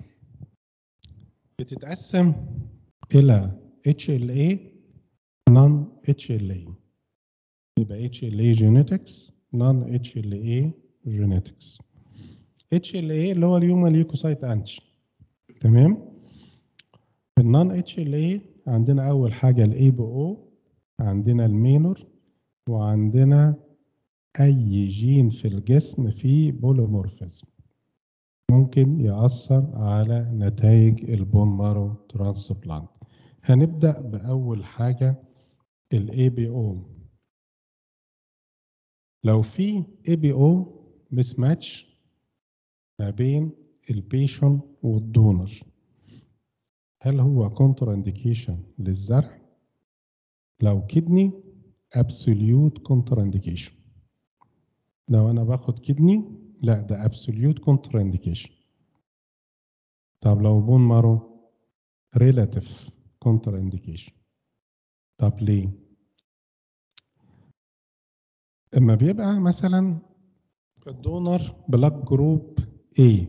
بتتقسم إلى HLA non HLA يبقى HLA genetics non HLA genetics HLA اللي هو اليوم ليوكوسايت انتي تمام النون اتش ال اي عندنا اول حاجه الاي بي او عندنا المينور وعندنا اي جين في الجسم فيه بوليمورفيزم ممكن يأثر على نتائج البون مارو ترانسبلانت هنبدأ بأول حاجة الاي بي او لو في اي بي او مس ماتش ما بين البيشن والدونر هل هو كونتر انديكيشن للزرع لو كدني ابسوليوت كونتر انديكيشن لو انا باخد كدني لا ده ابسوليوت كونتر انديكيشن طب لو بون مارو ريلاتيف كونتر انديكيشن طب ليه اما بيبقى مثلا الدونر بلاك جروب A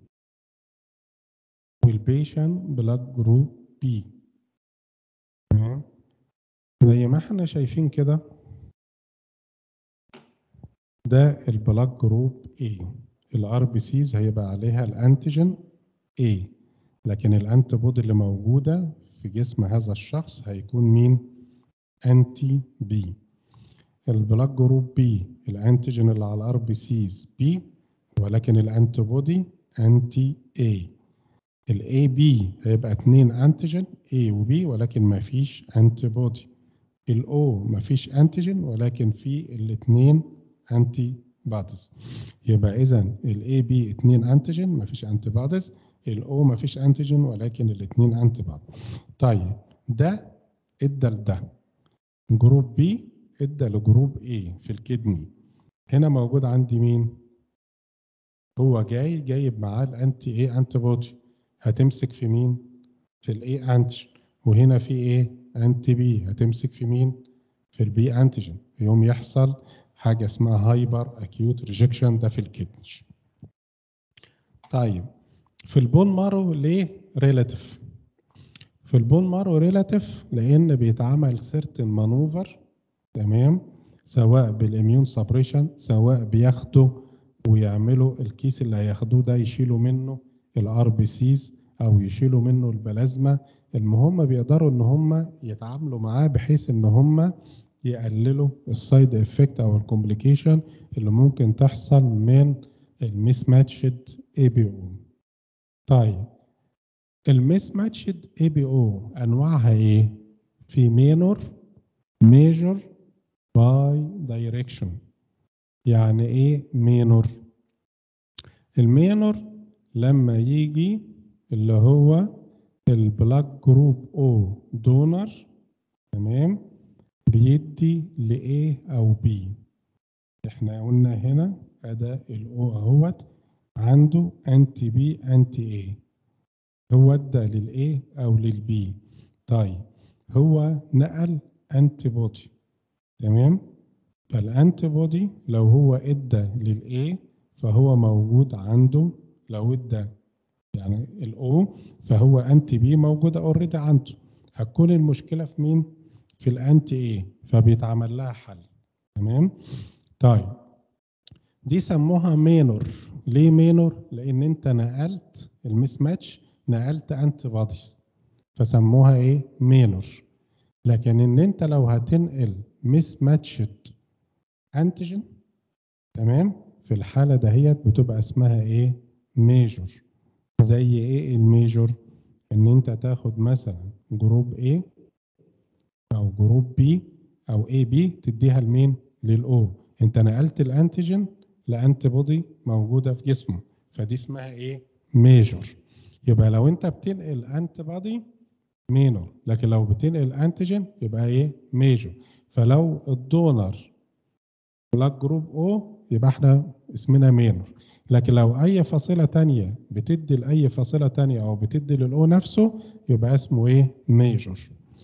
والبيشن بلاك جروب B تمام زي ما احنا شايفين كده ده البلاك جروب A الار بي سيز هيبقى عليها الانتيجين A لكن الانتي بودي اللي موجوده في جسم هذا الشخص هيكون مين انتي بي البلاك جروب بي الانتيجين اللي على الار بي سيز بي ولكن الانتي بودي انتي اي الاي بي هيبقى اتنين انتيجين اي وبي ولكن ما فيش انتي بودي الاو ما فيش انتيجين ولكن في الاثنين انتي بوديز يبقى اذا الاي بي اتنين انتيجين ما فيش انتي بوديز الاو ما فيش انتيجين ولكن الاثنين انتي بودي طيب ده ادى لده جروب بي ادى لجروب ايه في الكدني هنا موجود عندي مين هو جاي جايب معاه الانتي ايه انتي بودي هتمسك في مين في الاي انتيجين وهنا في ايه انتي بي هتمسك في مين في البي انتيجين يوم يحصل حاجه اسمها هايبر اكيوت ريجكشن ده في الكدني طيب في البون مارو ليه ريلاتيف في البون مارو ريلاتيف لان بيتعمل سيرتن مانوفر تمام سواء بالاميون سبريشن سواء بياخدوا ويعملوا الكيس اللي هياخدوه ده يشيلوا منه الار بي سيز او يشيلوا منه البلازما المهم بيقدروا ان هم يتعاملوا معاه بحيث ان هم يقللوا السايد افكت او الكومبليكيشن اللي ممكن تحصل من الميس ماتشد اي بي او طيب الميس ماتشد اي بي او انواعها ايه في مينور ميجور باي دايركشن يعني ايه مينور المينور لما يجي اللي هو البلاك جروب او دونر تمام بيدي لايه او بي احنا قلنا هنا اداء الاو اهوت عنده انتي بي انتي ايه هو ادى للايه او للبي طيب هو نقل انتي بودي تمام فالانتي بودي لو هو ادى للايه فهو موجود عنده لو ادى يعني الاو فهو انتي بي موجوده اوريدي عنده هتكون المشكله في مين في الانتي ايه فبيتعمل لها حل تمام طيب دي سموها مينور ليه مينور لان انت نقلت الميس ماتش نقلت انتي بوديز فسموها ايه مينور لكن ان انت لو هتنقل ميس ماتشد انتيجين تمام في الحالة دهيت بتبقى اسمها ايه ميجور زي ايه الميجور ان انت تاخد مثلا جروب A او جروب B او اي بي تديها لمين للاو انت نقلت الانتيجين لانتي بودي موجوده في جسمه فدي اسمها ايه ميجور يبقى لو انت بتنقل انتي بودي مينور لكن لو بتنقل انتيجين يبقى ايه ميجور فلو الدونر بلاك جروب او يبقى احنا اسمنا مينور لكن لو اي فاصله تانية بتدي لاي فاصله تانية او بتدي للاو نفسه يبقى اسمه ايه ميجور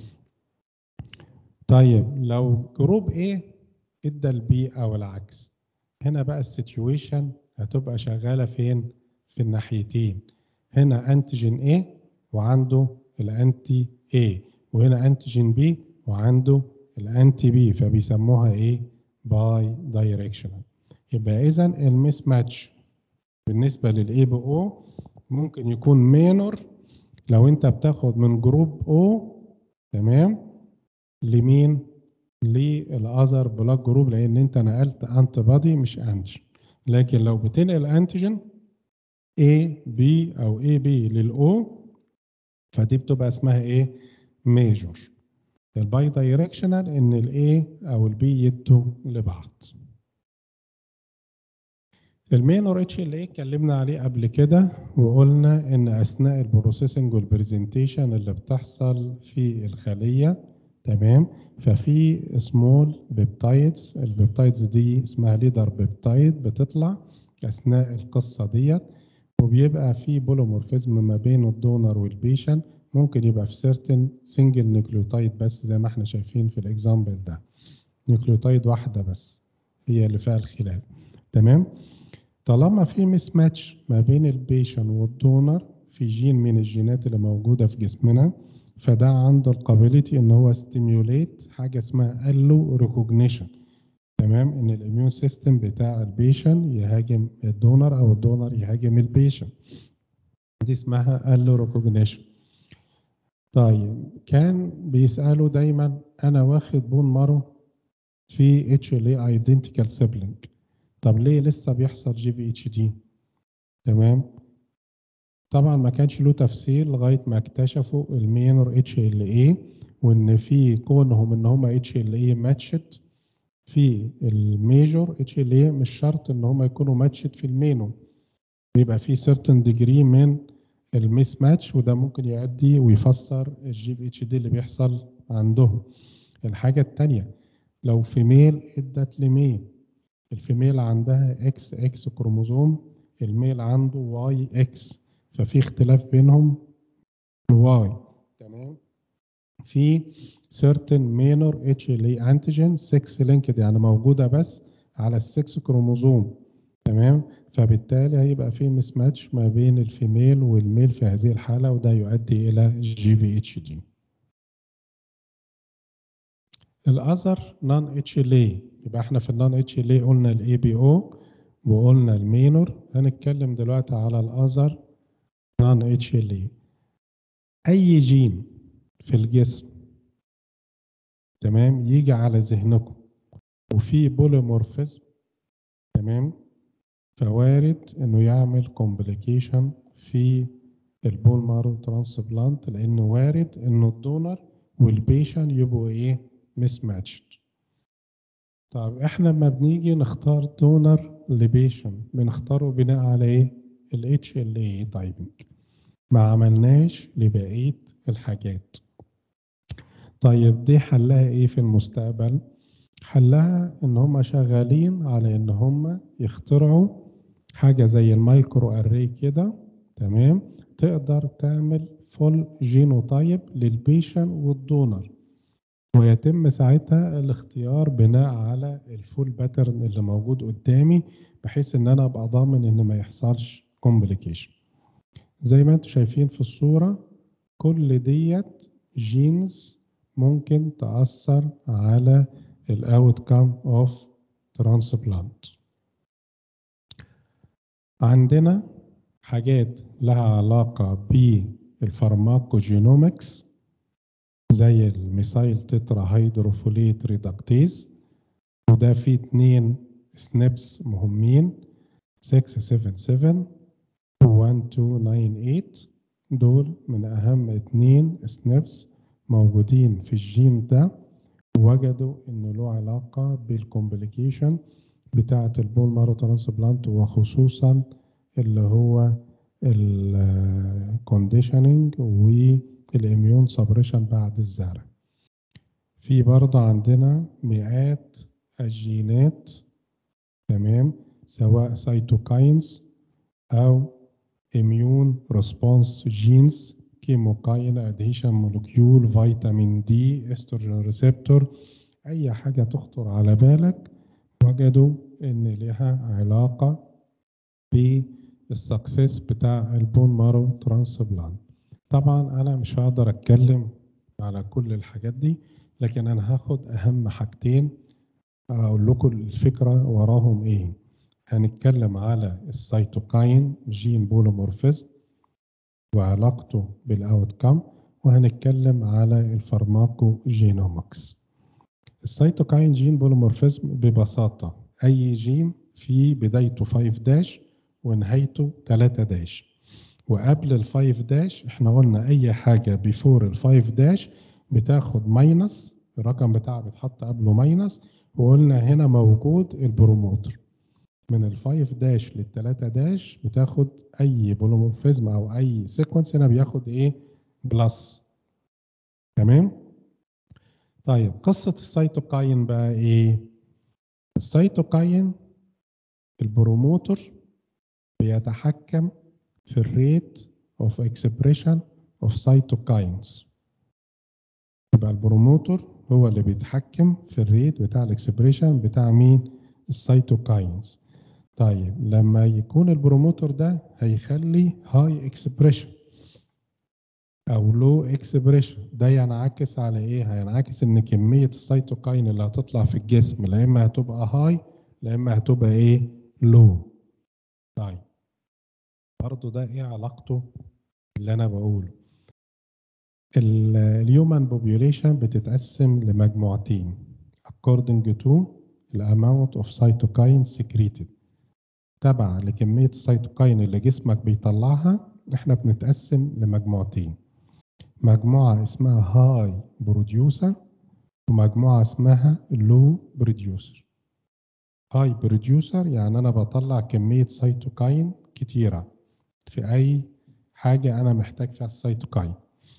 طيب لو جروب A ادى البي او العكس هنا بقى السيتويشن هتبقى شغاله فين في الناحيتين هنا انتيجين A وعنده الانتي A وهنا انتيجين B وعنده الانتي B فبيسموها ايه باي دايركشنال يبقى اذا الميس ماتش بالنسبه للاي بي او ممكن يكون مينور لو انت بتاخد من جروب او تمام لمين للاذر بلاك جروب لان انت نقلت انتي بادي مش انتي لكن لو بتنقل انتيجين A B او A B للأو فدي بتبقى اسمها ايه ميجور الباي دايركشنال ان الاي او البي يدوا لبعض المينور اتش ال اي اتكلمنا عليه قبل كده وقلنا ان اثناء البروسيسنج والبرزنتيشن اللي بتحصل في الخليه تمام ففي سمول بيبتايدز البيبتايدز دي اسمها ليدر بيبتايد بتطلع اثناء القصه ديت وبيبقى في بولومورفيزم ما بين الدونر والبيشن ممكن يبقى في سيرتن سنجل نيوكليوتايد بس زي ما احنا شايفين في الاكزامبل ده نيوكليوتايد واحده بس هي اللي فيها الخلاف تمام طالما في مس ماتش ما بين البيشن والدونر في جين من الجينات اللي موجوده في جسمنا فده عنده القابليتي ان هو ستيميوليت حاجه اسمها الو ريكوجنيشن تمام ان الاميون سيستم بتاع البيشن يهاجم الدونر او الدونر يهاجم البيشن دي اسمها الو ريكوجنيشن طيب كان بيسالوا دايما انا واخد بون مارو في اتش ال اي ايدنتيكال سيبلينج طب ليه لسه بيحصل جي في اتش دي تمام طبعا ما كانش له تفسير لغايه ما اكتشفوا المينور اتش ال اي وان في كونهم ان هم اتش ال اي ماتشت في الميجور اتش ال اي مش شرط ان هم يكونوا ماتشت في المينو بيبقى في certain degree من الميس ماتش وده ممكن يؤدي ويفسر الجي في اتش دي اللي بيحصل عندهم الحاجه الثانيه لو فيميل ادت لميل الفيميل عندها اكس اكس كروموزوم الميل عنده واي اكس ففي اختلاف بينهم واي تمام في certain minor HLA antigen 6 linked يعني موجودة بس على السكس كروموزوم تمام فبالتالي هيبقى في مس ماتش ما بين الفيميل والميل في هذه الحالة وده يؤدي إلى جي في اتش دي الأذر نون اتش ال يبقى احنا في النون اتش ال قلنا الاي بي او وقلنا المينور هنتكلم دلوقتي على الأذر نون اتش ال اي جين في الجسم تمام يجي على ذهنكم وفي بوليمورفيزم تمام فوارد انه يعمل كومبليكيشن في البول مارو ترانسبلانت لانه وارد انه الدونر والبيشن يبقوا ايه مس ماتشد طب احنا لما بنيجي نختار دونر لبيشن بنختاره بناء على ايه ال HLA تايبنج ما عملناش لبقيه الحاجات طيب دي حلها ايه في المستقبل حلها ان هم شغالين على ان هم يخترعوا حاجة زي المايكرو اري كده تمام تقدر تعمل فول جينوتايب للبيشن والدونر ويتم ساعتها الاختيار بناء على الفول باترن اللي موجود قدامي بحيث ان انا ابقى ضامن ان ما يحصلش كومبليكيشن زي ما انتم شايفين في الصورة كل ديت جينز ممكن تأثر على الاوتكم اوف ترانسبلانت عندنا حاجات لها علاقة بالفارماكوجينومكس زي الميثايل تترا هيدروفوليت ريدكتيز وده فيه اتنين سنبس مهمين 677 1298 دول من أهم اتنين سنبس موجودين في الجين ده وجدوا إنه له علاقة بالكومبليكيشن بتاعة البون مارو ترانسبلانت وخصوصا اللي هو الكونديشننج والاميون سبريشن بعد الزرع في برضه عندنا مئات الجينات تمام سواء سيتوكاينز او اميون ريسبونس جينز كيموكاين ادهيشن مولكيول فيتامين دي استروجين ريسبتور اي حاجه تخطر على بالك وجدوا ان لها علاقه بالسكسس بتاع البون مارو ترانسبلانت طبعا انا مش هقدر اتكلم على كل الحاجات دي لكن انا هاخد اهم حاجتين اقول لكم الفكره وراهم ايه هنتكلم على السيتوكاين جين بوليمورفيزم وعلاقته بالاوتكم وهنتكلم على الفارماكو جينومكس السيتوكاين جين بوليمورفيزم ببساطه اي جين في بدايته 5 داش ونهايته 3 داش وقبل ال 5 داش احنا قلنا اي حاجه بيفور ال 5 داش بتاخد ماينس الرقم بتاعها بيتحط قبله ماينس وقلنا هنا موجود البروموتر من ال 5 داش لل 3 داش بتاخد اي بوليمورفيزم او اي سيكونس هنا بياخد ايه بلس تمام طيب قصه السيتوكاين بقى ايه السيتوكاين البروموتر بيتحكم في الريت of expression of cytokines يبقى البروموتور هو اللي بيتحكم في الريت بتاع الاكسبريشن بتاع مين السيتوكاينز طيب لما يكون البروموتور ده هيخلي هاي اكسبريشن او لو اكسبريشن ده ينعكس على ايه هينعكس ان كميه السيتوكاين اللي هتطلع في الجسم لا اما هتبقى هاي لا اما هتبقى ايه لو طيب برضه ده ايه علاقته اللي انا بقوله الهيومن بوبيوليشن بتتقسم لمجموعتين according to the amount of cytokine secreted تبع لكمية السيتوكاين اللي جسمك بيطلعها احنا بنتقسم لمجموعتين مجموعة اسمها هاي بروديوسر ومجموعة اسمها لو بروديوسر هاي بروديوسر يعني انا بطلع كمية سيتوكاين كتيرة في اي حاجة انا محتاج فيها السيتوكاين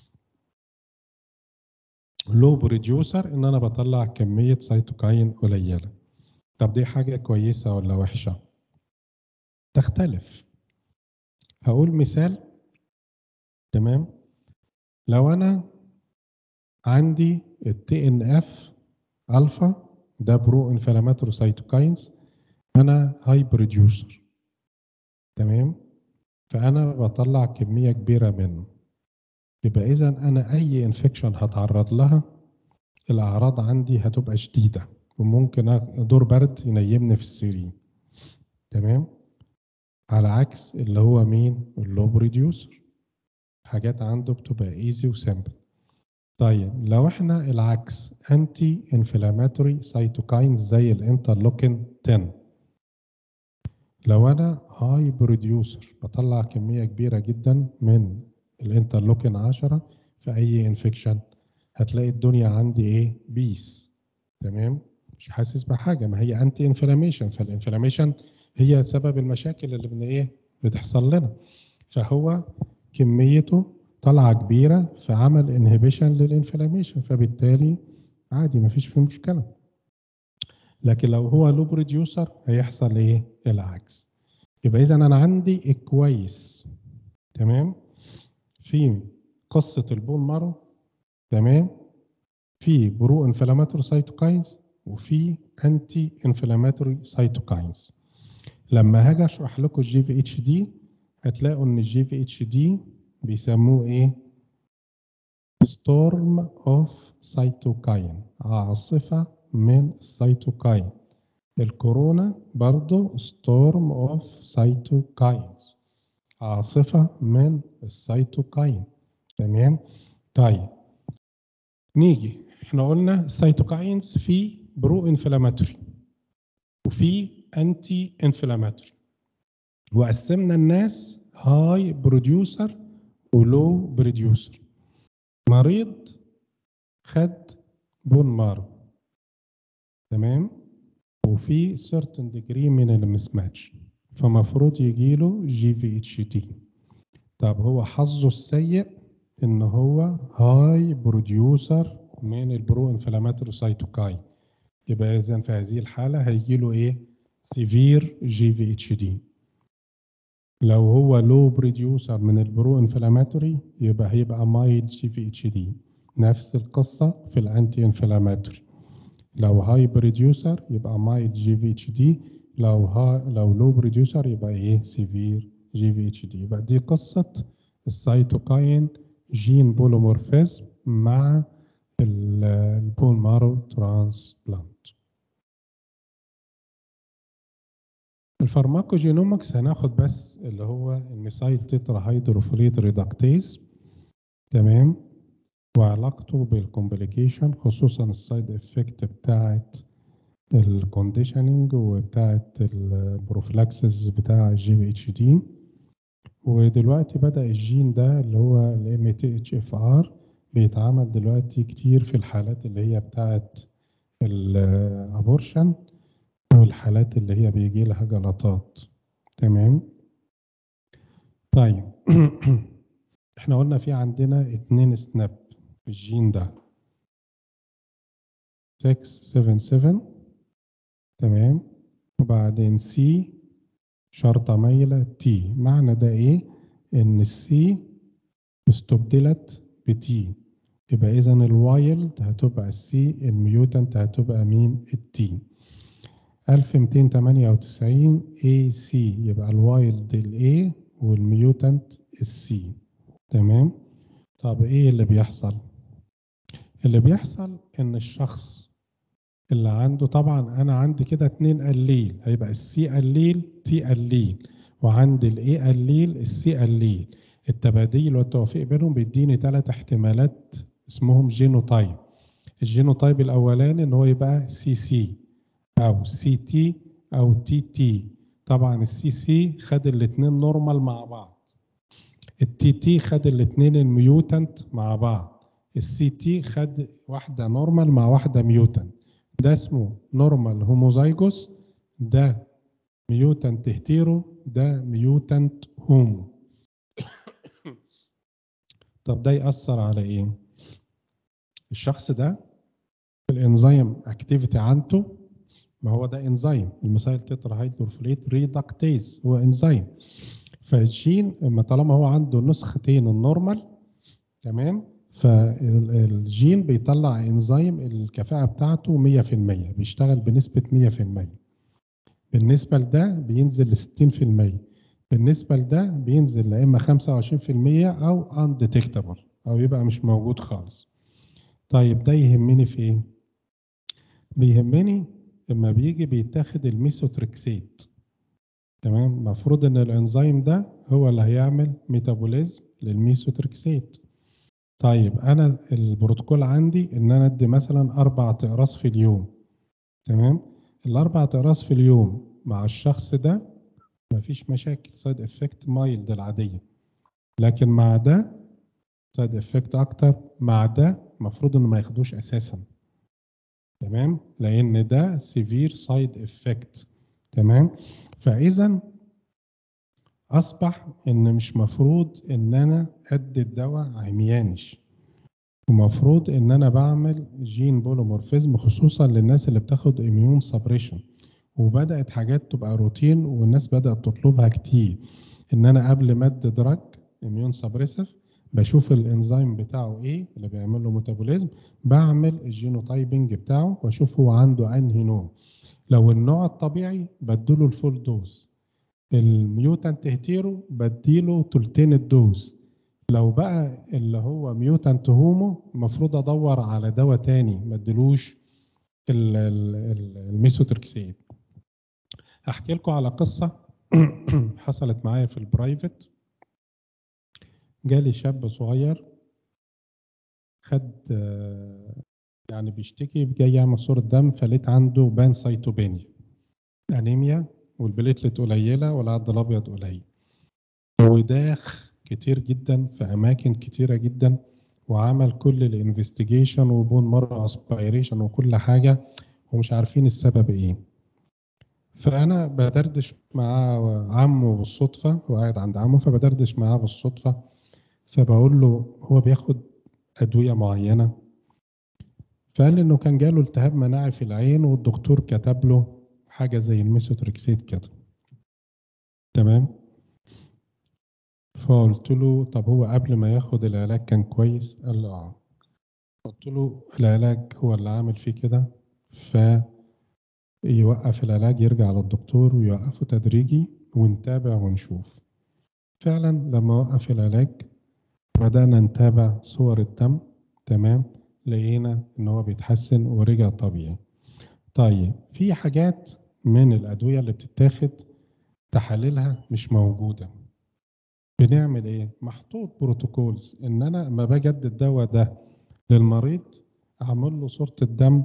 لو بروديوسر ان انا بطلع كمية سيتوكاين قليلة طب دي حاجة كويسة ولا وحشة تختلف هقول مثال تمام لو انا عندي التي ان اف الفا ده برو انفلاماتوري سيتوكاينز انا هاي بروديوسر تمام فانا بطلع كميه كبيره منه يبقى اذا انا اي انفكشن هتعرض لها الاعراض عندي هتبقى شديده وممكن دور برد ينيمني في السرير تمام على عكس اللي هو مين اللو بروديوسر حاجات عنده بتبقى ايزي وسامبل طيب لو احنا العكس انتي انفلاماتوري سيتوكاينز زي الانترلوكين 10 لو انا هاي بروديوسر بطلع كميه كبيره جدا من الانترلوكين 10 في اي انفكشن هتلاقي الدنيا عندي ايه بيس تمام مش حاسس بحاجه ما هي انتي انفلاميشن فالانفلاميشن هي سبب المشاكل اللي من ايه بتحصل لنا فهو كميته طالعه كبيره في عمل انهبيشن للانفلاميشن فبالتالي عادي مفيش فيه مشكله لكن لو هو لو بروديوسر هيحصل ايه العكس يبقى اذا انا عندي كويس تمام في قصه البون مارو تمام في برو انفلاماتوري سيتوكاينز وفي انتي انفلاماتوري سيتوكاينز لما هاجي اشرح لكم الجي في اتش دي هتلاقوا ان الجي في اتش دي بيسموه ايه ستورم اوف سيتوكاين عاصفة من السيتوكاين الكورونا برضو ستورم اوف سيتوكاينز عاصفة من السيتوكاين تمام طيب نيجي احنا قلنا السيتوكاينز في برو انفلاماتوري وفي انتي انفلاماتوري وقسمنا الناس هاي بروديوسر ولو بروديوسر مريض خد بون مارو تمام وفي certain degree من المسماتش فمفروض يجيله جي في اتش تي طب هو حظه السيء ان هو هاي بروديوسر من البرو انفلاماتوري سايتوكاين يبقى اذا في هذه الحاله هيجيله ايه سيفير جي في اتش دي لو هو لو بروديوسر من البرو انفلاماتوري يبقى هيبقى مايلد جي في اتش دي نفس القصه في الانتي انفلاماتوري لو هاي بروديوسر يبقى مايلد جي في اتش دي لو ها لو لو بروديوسر يبقى ايه سيفير جي في اتش دي يبقى دي قصه السيتوكاين جين بولومورفيزم مع البون مارو ترانسبلانت الفارماكوجينومكس هناخد بس اللي هو الميثايل تترا هيدروفوليد ريدكتيز تمام وعلاقته بالكومبليكيشن خصوصا السايد افكت بتاعت الكونديشننج وبتاعت البروفلاكسس بتاع الجي بي اتش دي ودلوقتي بدأ الجين ده اللي هو الام تي اتش اف ار بيتعمل دلوقتي كتير في الحالات اللي هي بتاعت الابورشن والحالات اللي هي بيجي لها جلطات تمام طيب احنا قلنا في عندنا اتنين سناب في الجين ده 677 تمام وبعدين سي شرطة مايلة تي معنى ده ايه ان السي استبدلت بتي يبقى اذا الوايلد هتبقى السي الميوتنت هتبقى مين التي 1298 اي سي يبقى الوايلد الاي والميوتنت السي تمام طب ايه اللي بيحصل اللي بيحصل ان الشخص اللي عنده طبعا انا عندي كده اتنين قليل هيبقى السي قليل تي قليل وعندي الاي قليل السي قليل التباديل والتوفيق بينهم بيديني ثلاث احتمالات اسمهم جينوتايب الجينوتايب الاولاني ان هو يبقى سي سي او سي تي او تي تي طبعا السي سي خد الاثنين نورمال مع بعض التي تي خد الاثنين الميوتنت مع بعض السي تي خد واحده نورمال مع واحده ميوتنت ده اسمه نورمال هوموزايجوس ده ميوتنت هتيرو ده ميوتنت هومو طب ده يأثر على ايه الشخص ده الانزيم اكتيفيتي عنده ما هو ده انزيم المسائل تترا هيدروفوليت ريدكتيز هو انزيم فالجين اما طالما هو عنده نسختين النورمال تمام فالجين بيطلع انزيم الكفاءة بتاعته 100% بيشتغل بنسبة 100% بالنسبة لده بينزل ل 60% بالنسبة لده بينزل لا إما 25% أو undetectable أو يبقى مش موجود خالص طيب ده يهمني في إيه؟ بيهمني لما بيجي بيتاخد الميثوتريكسيت تمام المفروض ان الانزيم ده هو اللي هيعمل ميتابوليزم للميثوتريكسيت طيب انا البروتوكول عندي ان انا ادي مثلا اربع اقراص في اليوم تمام الاربع اقراص في اليوم مع الشخص ده مفيش مشاكل سايد افكت مايلد العاديه لكن مع ده سايد افكت اكتر مع ده المفروض انه ما ياخدوش اساسا تمام لان ده سيفير سايد افكت تمام فاذا اصبح ان مش مفروض ان انا ادي الدواء عميانش ومفروض ان انا بعمل جين بولومورفيزم خصوصا للناس اللي بتاخد اميون سبريشن وبدات حاجات تبقى روتين والناس بدات تطلبها كتير ان انا قبل ما ادي دراج اميون سبريسيف بشوف الانزيم بتاعه ايه اللي بيعمل له ميتابوليزم بعمل الجينوتايبنج بتاعه واشوف هو عنده انهي نوع لو النوع الطبيعي بديله الفول دوز الميوتنت هيتيرو بديله تلتين الدوز لو بقى اللي هو ميوتنت هومو المفروض ادور على دواء تاني ما اديلوش الميثوتريكسيد احكي لكم على قصه حصلت معايا في البرايفت جالي شاب صغير خد يعني بيشتكي جاي يعمل صورة دم فلقيت عنده بان سايتوبينيا انيميا والبليتلت قليله والعد الابيض قليل وداخ كتير جدا في اماكن كتيره جدا وعمل كل الانفستيجيشن وبون مره اسبيريشن وكل حاجه ومش عارفين السبب ايه فانا بدردش مع عمه بالصدفه وقاعد عند عمه فبدردش معاه بالصدفه فبقول له هو بياخد ادويه معينه فقال لي انه كان جاله التهاب مناعي في العين والدكتور كتب له حاجه زي الميثوتريكسيت كده تمام فقلت له طب هو قبل ما ياخد العلاج كان كويس قال له اه قلت له العلاج هو اللي عامل فيه كده فيوقف العلاج يرجع للدكتور ويوقفه تدريجي ونتابع ونشوف فعلا لما وقف العلاج بدأنا نتابع صور الدم تمام لقينا ان هو بيتحسن ورجع طبيعي طيب في حاجات من الأدوية اللي بتتاخد تحاليلها مش موجودة بنعمل ايه محطوط بروتوكولز ان انا لما باجي ادي الدواء ده للمريض اعمل له صورة الدم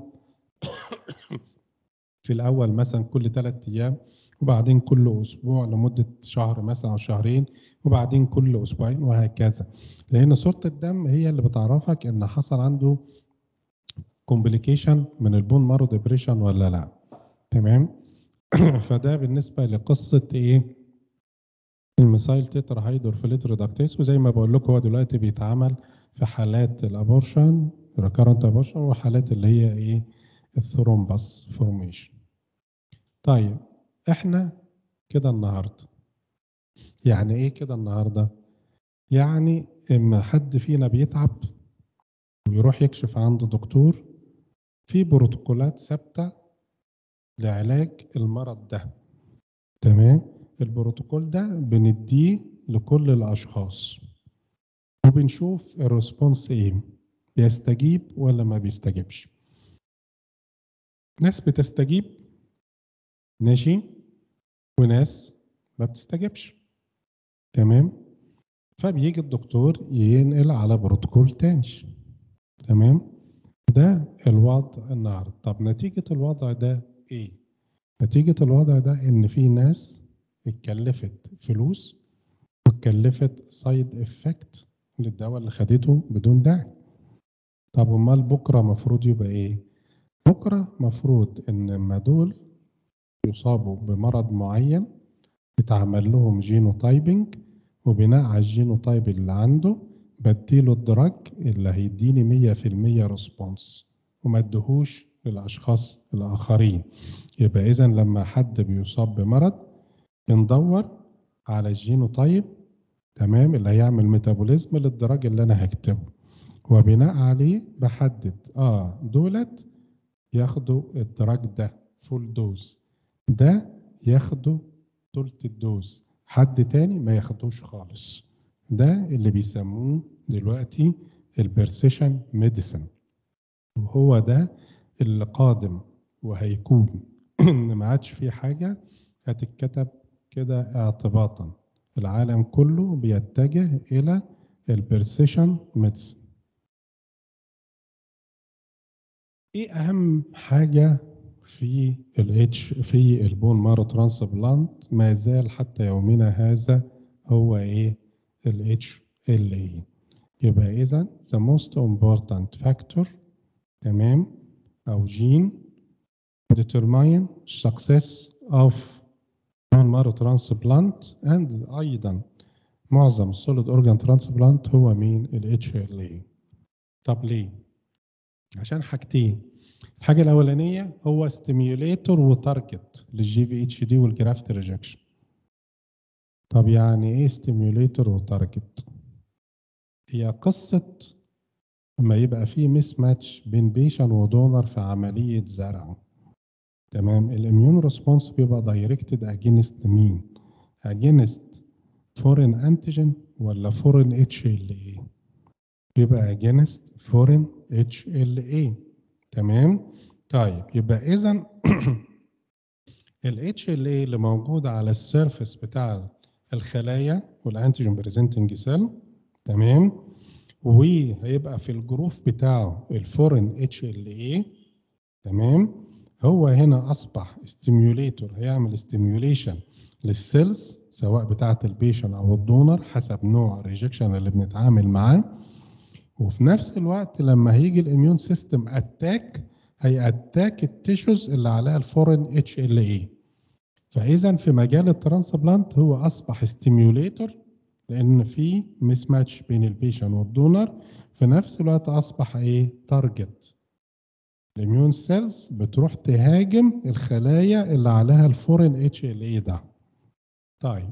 في الاول مثلا كل ثلاثة ايام وبعدين كل اسبوع لمدة شهر مثلا او شهرين وبعدين كل اسبوعين وهكذا لان صورة الدم هي اللي بتعرفك ان حصل عنده كومبليكيشن من البون مارو ديبريشن ولا لا تمام فده بالنسبة لقصة ايه الميثايل تترا هيدروفيليت ريدكتيز وزي ما بقول لكم هو دلوقتي بيتعمل في حالات الابورشن ريكارنت ابورشن وحالات اللي هي ايه الثرومبس فورميشن طيب احنا كده النهارده يعني ايه كده النهارده يعني اما حد فينا بيتعب ويروح يكشف عنده دكتور في بروتوكولات ثابته لعلاج المرض ده تمام البروتوكول ده بنديه لكل الاشخاص وبنشوف الريسبونس ايه بيستجيب ولا ما بيستجيبش ناس بتستجيب ماشي وناس ما بتستجيبش تمام فبيجي الدكتور ينقل على بروتوكول تاني تمام ده الوضع النهارده طب نتيجة الوضع ده ايه نتيجة الوضع ده ان في ناس اتكلفت فلوس واتكلفت سايد افكت للدواء اللي خدته بدون داعي طب امال بكره مفروض يبقى ايه بكره مفروض ان لما دول يصابوا بمرض معين يتعمل لهم جينوتايبنج وبناء على الجينوتايب اللي عنده بديله الدراج اللي هيديني مية في المية ريسبونس وما ادهوش للأشخاص الآخرين يبقى إذا لما حد بيصاب بمرض بندور على الجينوتايب تمام اللي هيعمل ميتابوليزم للدرج اللي انا هكتبه وبناء عليه بحدد اه دولت ياخدوا الدرج ده فول دوز ده ياخدوا تلت الدوز حد تاني ما ياخدوش خالص ده اللي بيسموه دلوقتي البرسيشن ميديسن وهو ده اللي قادم وهيكون ان ما عادش في حاجه هتتكتب كده اعتباطا العالم كله بيتجه الى البرسيشن ميديسن ايه اهم حاجه في الاتش في البون مارو ترانسبلانت ما زال حتى يومنا هذا هو ايه الاتش ال اي يبقى اذا the most important factor تمام او جين determine success of bone marrow transplant and ايضا معظم السوليد اورجان ترانسبلانت هو مين ال HLA طب ليه عشان حاجتين الحاجه الاولانيه هو ستيميوليتور وتارجت للجي في اتش دي والجرافت ريجكشن طب يعني ايه ستيميوليتور وتارجت هي قصه لما يبقى في مس ماتش بين بيشن ودونر في عمليه زرع تمام الاميون ريسبونس بيبقى دايركتد اجينست مين اجينست فورين انتيجين ولا فورين اتش ال اي بيبقى اجينست فورين اتش ال اي تمام طيب يبقى اذا الاتش ال اي اللي موجود على السيرفيس بتاع الخلايا والانتيجين بريزنتنج سيل تمام وهيبقى في الجروف بتاعه الفورين اتش ال اي تمام هو هنا اصبح ستيميوليتور هيعمل ستيميوليشن للسيلز سواء بتاعه البيشن او الدونر حسب نوع الريجكشن اللي بنتعامل معاه وفي نفس الوقت لما هيجي الاميون سيستم اتاك هيأتاك التيشوز اللي عليها الفورين اتش ال اي فاذا في مجال الترانسبلانت هو اصبح ستيميوليتور لان في مس ماتش بين البيشن والدونر في نفس الوقت اصبح ايه تارجت الاميون سيلز بتروح تهاجم الخلايا اللي عليها الفورين اتش ال اي ده طيب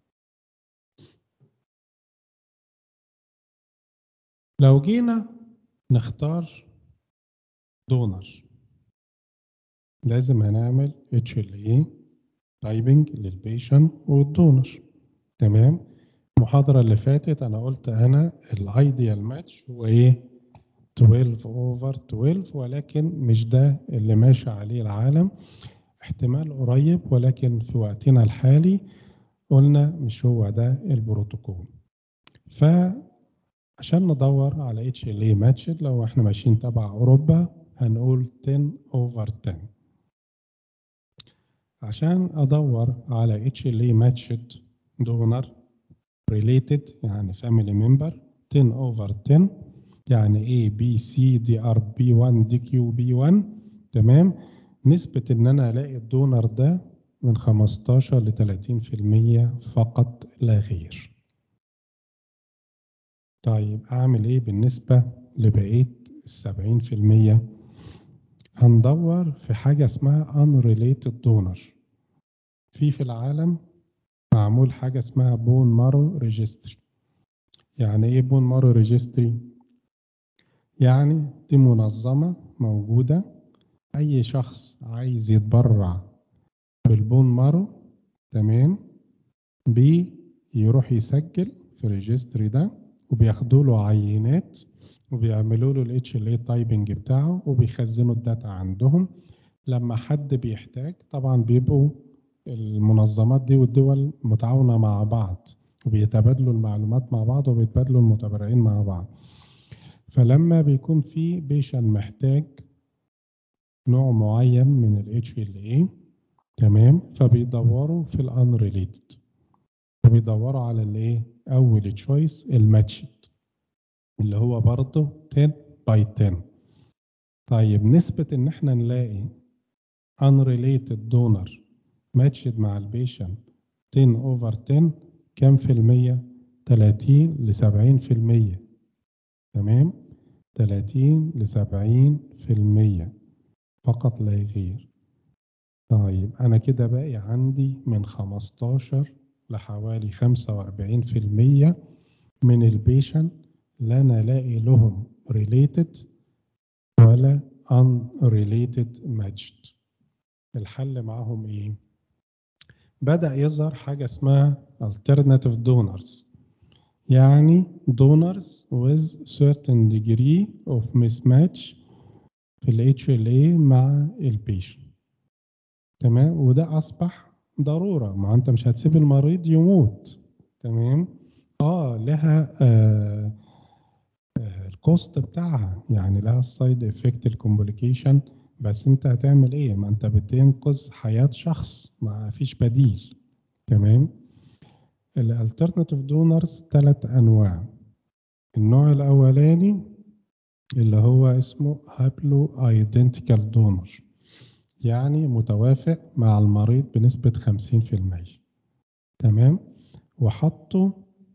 لو جينا نختار دونر لازم هنعمل اتش ال اي تايبنج للبيشن والدونر تمام المحاضرة اللي فاتت أنا قلت أنا الأيديال ماتش هو إيه 12 أوفر 12 ولكن مش ده اللي ماشي عليه العالم احتمال قريب ولكن في وقتنا الحالي قلنا مش هو ده البروتوكول فعشان ندور على اتش ال اي ماتش لو احنا ماشيين تبع اوروبا هنقول 10 اوفر 10 عشان ادور على اتش ال اي ماتشد دونر related يعني family member 10 over 10 يعني A B C D R B1 D Q B1 تمام نسبة إن أنا ألاقي الدونر ده من 15 ل 30% فقط لا غير. طيب أعمل إيه بالنسبة لبقية السبعين في المية؟ هندور في حاجة اسمها unrelated donor. في في العالم معمول حاجة اسمها بون مارو ريجستري يعني ايه بون مارو ريجستري يعني دي منظمة موجودة أي شخص عايز يتبرع بالبون مارو تمام بيروح يسجل في الريجستري ده وبياخدوا له عينات وبيعملوا له الاتش ال اي تايبنج بتاعه وبيخزنوا الداتا عندهم لما حد بيحتاج طبعا بيبقوا المنظمات دي والدول متعاونة مع بعض وبيتبادلوا المعلومات مع بعض وبيتبادلوا المتبرعين مع بعض فلما بيكون في بيشن محتاج نوع معين من ال HLA تمام فبيدوروا في الانريليتد وبيدوروا على الايه اول تشويس الماتشد اللي هو برضه 10 باي 10 طيب نسبة ان احنا نلاقي unrelated donor ماتشد مع البيشنت 10 اوفر 10 كام في المية؟ 30 ل 70 في المية تمام؟ 30 ل 70 في المية فقط لا غير طيب أنا كده باقي عندي من 15 لحوالي 45 في المية من البيشنت لا أنا ألاقي لهم related ولا unrelated matched الحل معاهم إيه؟ بدأ يظهر حاجة اسمها alternative donors يعني donors with certain degree of mismatch في ال HLA مع البيشن تمام وده أصبح ضرورة ما أنت مش هتسيب المريض يموت تمام اه لها آه آه الكوست بتاعها يعني لها السايد افكت الكومبليكيشن بس انت هتعمل ايه ما انت بتنقذ حياة شخص ما فيش بديل تمام الالترناتيف دونرز ثلاث انواع النوع الاولاني اللي هو اسمه هابلو ايدنتيكال دونر يعني متوافق مع المريض بنسبة 50% تمام وحطوا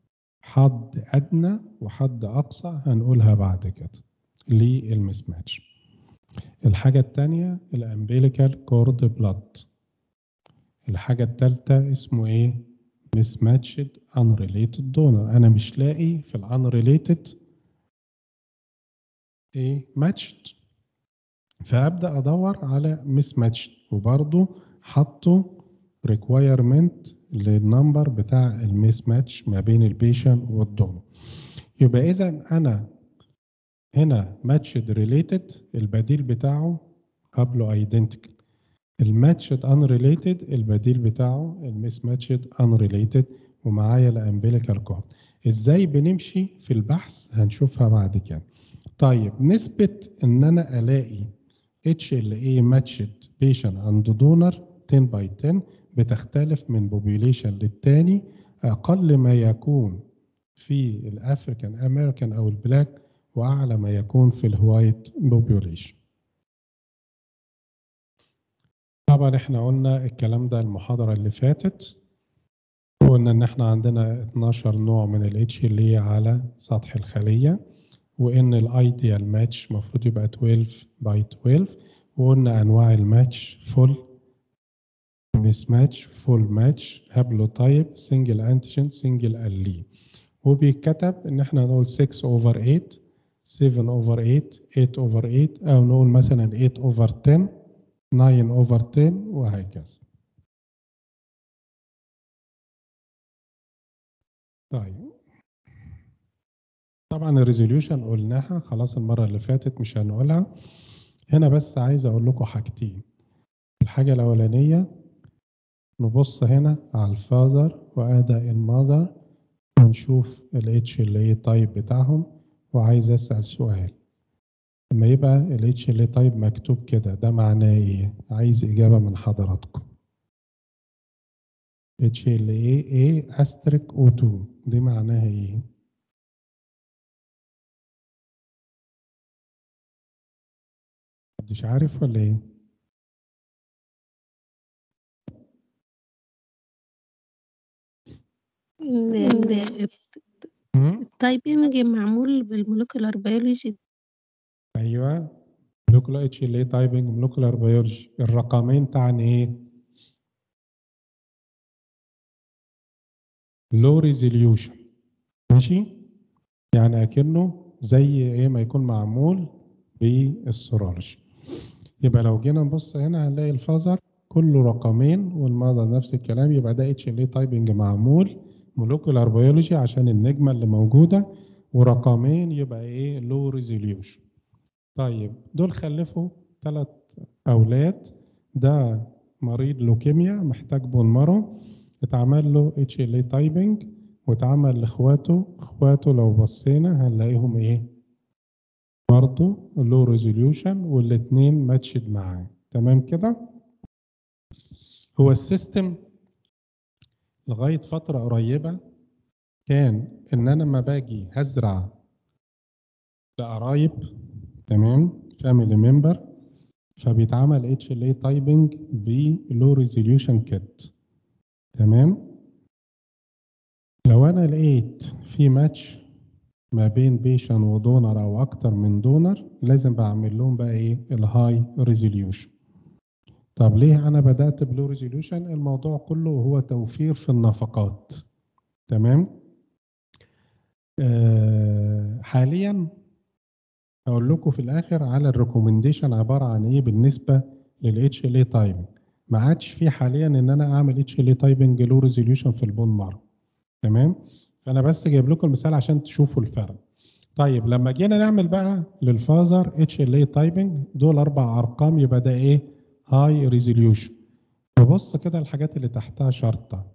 حد أدنى وحد أقصى هنقولها بعد كده للمسماتش الحاجة التانية الأمبيليكال كورد بلاد الحاجة التالتة اسمه ايه mismatched unrelated donor أنا مش لاقي في ال unrelated ايه matched فأبدأ أدور على mismatched وبرضه حطوا requirement للنمبر بتاع الميس ماتش ما بين البيشن والدونر يبقى إذا أنا هنا ماتشد ريليتد البديل بتاعه قبله ايدنتيكال الماتشد ان ريليتد البديل بتاعه الميس ماتشد ان ريليتد ومعايا الامبليكال كورد ازاي بنمشي في البحث هنشوفها بعد كده طيب نسبة ان انا الاقي HLA matched patient and donor 10 by 10 بتختلف من population للتاني أقل ما يكون في الأفريكان أمريكان أو البلاك وأعلى ما يكون في الوايت population طبعا احنا قلنا الكلام ده المحاضرة اللي فاتت قلنا ان احنا عندنا 12 نوع من ال HLA على سطح الخلية وان الايديال ماتش المفروض يبقى 12 باي 12 وقلنا انواع الماتش فول مس ماتش فول ماتش هابلوتايب سنجل انتيجين سنجل الي وبيتكتب ان احنا نقول 6 اوفر 8 7 اوفر 8 8 اوفر 8 او نقول مثلا 8 اوفر 10 9 اوفر 10 وهكذا طيب طبعا الريزوليوشن قلناها خلاص المرة اللي فاتت مش هنقولها هنا بس عايز اقول لكم حاجتين الحاجة الأولانية نبص هنا على الفازر وأداء المذر ونشوف ال HLA تايب بتاعهم وعايز أسأل سؤال لما يبقى ال HLA تايب مكتوب كده ده معناه إيه؟ عايز إجابة من حضراتكم HLA A أستريك O2 دي معناها إيه؟ محدش عارف ولا إيه؟ ال- ال- هم؟ التايبنج معمول بالمولكيولار بيولوجي ايوه مولكيولار اتش ال اي تايبنج مولكيولار بيولوجي الرقمين تعني ايه لو ريزوليوشن ماشي يعني اكنه زي ايه ما يكون معمول بالسرولوجي يبقى لو جينا نبص هنا هنلاقي الفازر كله رقمين والماذر نفس الكلام يبقى ده اتش ال اي تايبنج معمول مولكيولار بيولوجي عشان النجمه اللي موجوده ورقمين يبقى ايه لو ريزوليوشن طيب دول خلفوا ثلاث أولاد ده مريض لوكيميا محتاج بون مارو اتعمل له اتش ال اي تايبنج واتعمل لاخواته اخواته لو بصينا هنلاقيهم ايه برضه لو ريزوليوشن والاتنين ماتشد معاه تمام كده هو السيستم لغاية فترة قريبة كان إن أنا لما باجي هزرع لقرايب تمام فاميلي ممبر فبيتعمل اتش ال اي تايبنج بلو ريزوليوشن كيت تمام لو انا لقيت في ماتش ما بين بيشن ودونر او اكتر من دونر لازم بعمل لهم بقى ايه الهاي ريزوليوشن طب ليه انا بدات بلو ريزوليوشن الموضوع كله هو توفير في النفقات تمام آه حاليا هقول لكم في الاخر على الريكومنديشن عباره عن ايه بالنسبه للاتش ال اي تايبنج ما عادش في حاليا ان انا اعمل اتش ال اي تايبنج لو ريزوليوشن في البون مارو تمام فانا بس جايب لكم المثال عشان تشوفوا الفرق طيب لما جينا نعمل بقى للفازر اتش ال اي تايبنج دول اربع ارقام يبقى ده ايه هاي ريزوليوشن نبص كده الحاجات اللي تحتها شرطه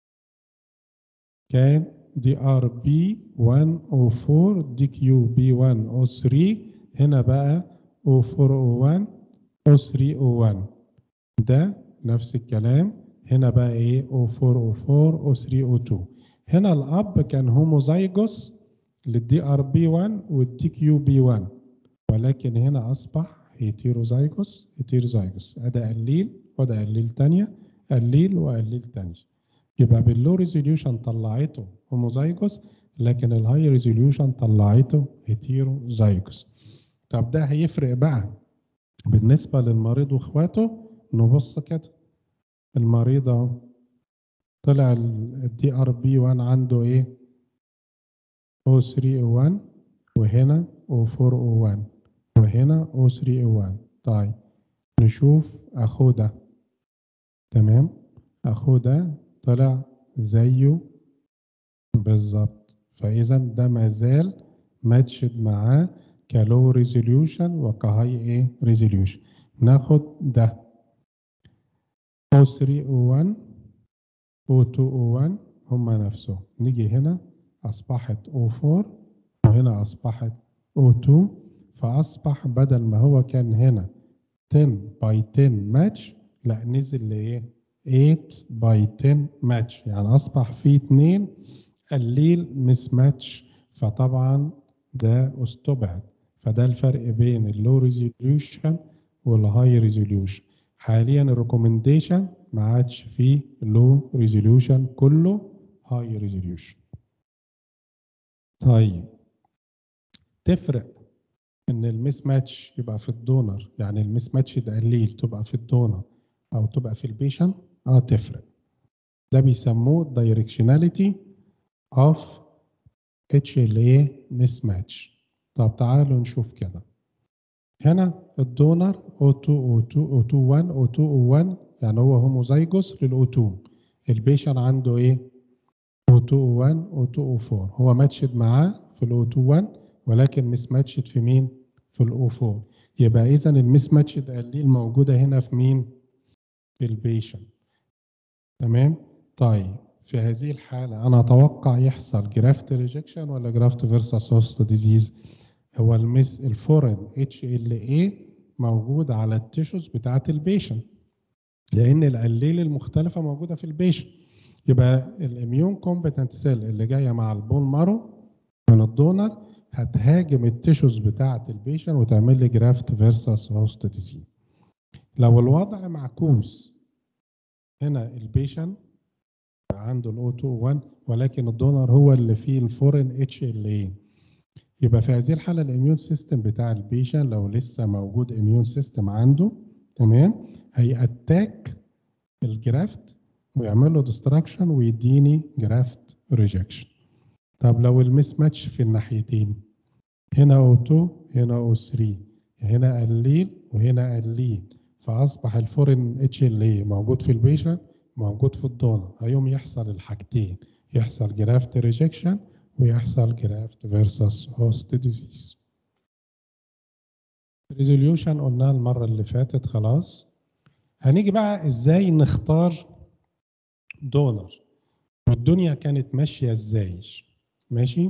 كان دي ار بي 104 دي كيو بي 103 هنا بقى 0401 0301 ده نفس الكلام هنا بقى ايه 0404 0302 هنا الاب كان هوموزايجوس للدي ار بي 1 والدي كيو بي 1 ولكن هنا اصبح هيتيروزايجوس هيتيروزايجوس ادي قليل وده قليل تانية قليل وقليل تانية يبقى باللو ريزوليوشن طلعته هوموزايجوس لكن الهاي ريزوليوشن طلعته هيتيروزايجوس طب ده هيفرق بقى بالنسبة للمريض واخواته نبص كده المريض اهو طلع الدي ار بي 1 عنده ايه او 3 او 1 وهنا او 4 او 1 وهنا او 3 او 1 طيب نشوف اخوه ده تمام اخوه ده طلع زيه بالظبط فاذا ده ما زال ماتشد معاه كلو ريزوليوشن وكهاي ايه ريزوليوشن ناخد ده O3O1 O2O1 هما نفسهم نيجي هنا أصبحت O4 وهنا أصبحت O2 فأصبح بدل ما هو كان هنا 10 باي 10 ماتش لا نزل لايه 8 باي 10 ماتش يعني اصبح في اثنين قليل مس ماتش فطبعا ده استبعد فده الفرق بين اللو ريزوليوشن والهاي ريزوليوشن حاليا الريكومنديشن ما عادش فيه لو ريزوليوشن كله هاي ريزوليوشن طيب تفرق ان المس ماتش يبقى في الدونر يعني المس ماتش ده قليل تبقى في الدونر او تبقى في البيشن اه تفرق ده بيسموه دايركشناليتي اوف اتش ال اي مس ماتش طب تعالوا نشوف كده هنا الدونر O2 O2 O21 O2O1 يعني هو هوموزايجوس للأو2 البيشن عنده ايه O2O1 O2O4 هو ماتشد معاه في الأو21 ولكن مس ماتشد في مين في الأو4 يبقى إذا المس ماتشد قليل موجودة هنا في مين في البيشن تمام طيب في هذه الحالة أنا أتوقع يحصل جرافت ريجكشن ولا جرافت فيرسس هوست ديزيز هو المس الفورين اتش ال اي موجود على التيشوز بتاعة البيشن لأن القليل المختلفة موجودة في البيشن يبقى الاميون كومبتنت سيل اللي جاية مع البون مارو من الدونر هتهاجم التيشوز بتاعة البيشن وتعمل لي جرافت فيرسس هوست ديزيز لو الوضع معكوس هنا البيشن عنده الاو 2 1 ولكن الدونر هو اللي فيه الفورين اتش ال اي يبقى في هذه الحالة الاميون سيستم بتاع البيشن لو لسه موجود اميون سيستم عنده تمام هيأتاك الجرافت ويعمل له ديستراكشن ويديني جرافت ريجكشن طب لو المس ماتش في الناحيتين هنا O2 هنا O3 هنا قليل وهنا قليل فأصبح الفورين اتش ال اي موجود في البيشن موجود في الدونر هيوم يحصل الحاجتين يحصل جرافت ريجكشن ويحصل جرافت فيرسس هوست ديزيز ريزوليوشن قلناها المرة اللي فاتت خلاص هنيجي بقى ازاي نختار دونر والدنيا كانت ماشية ازاي ماشي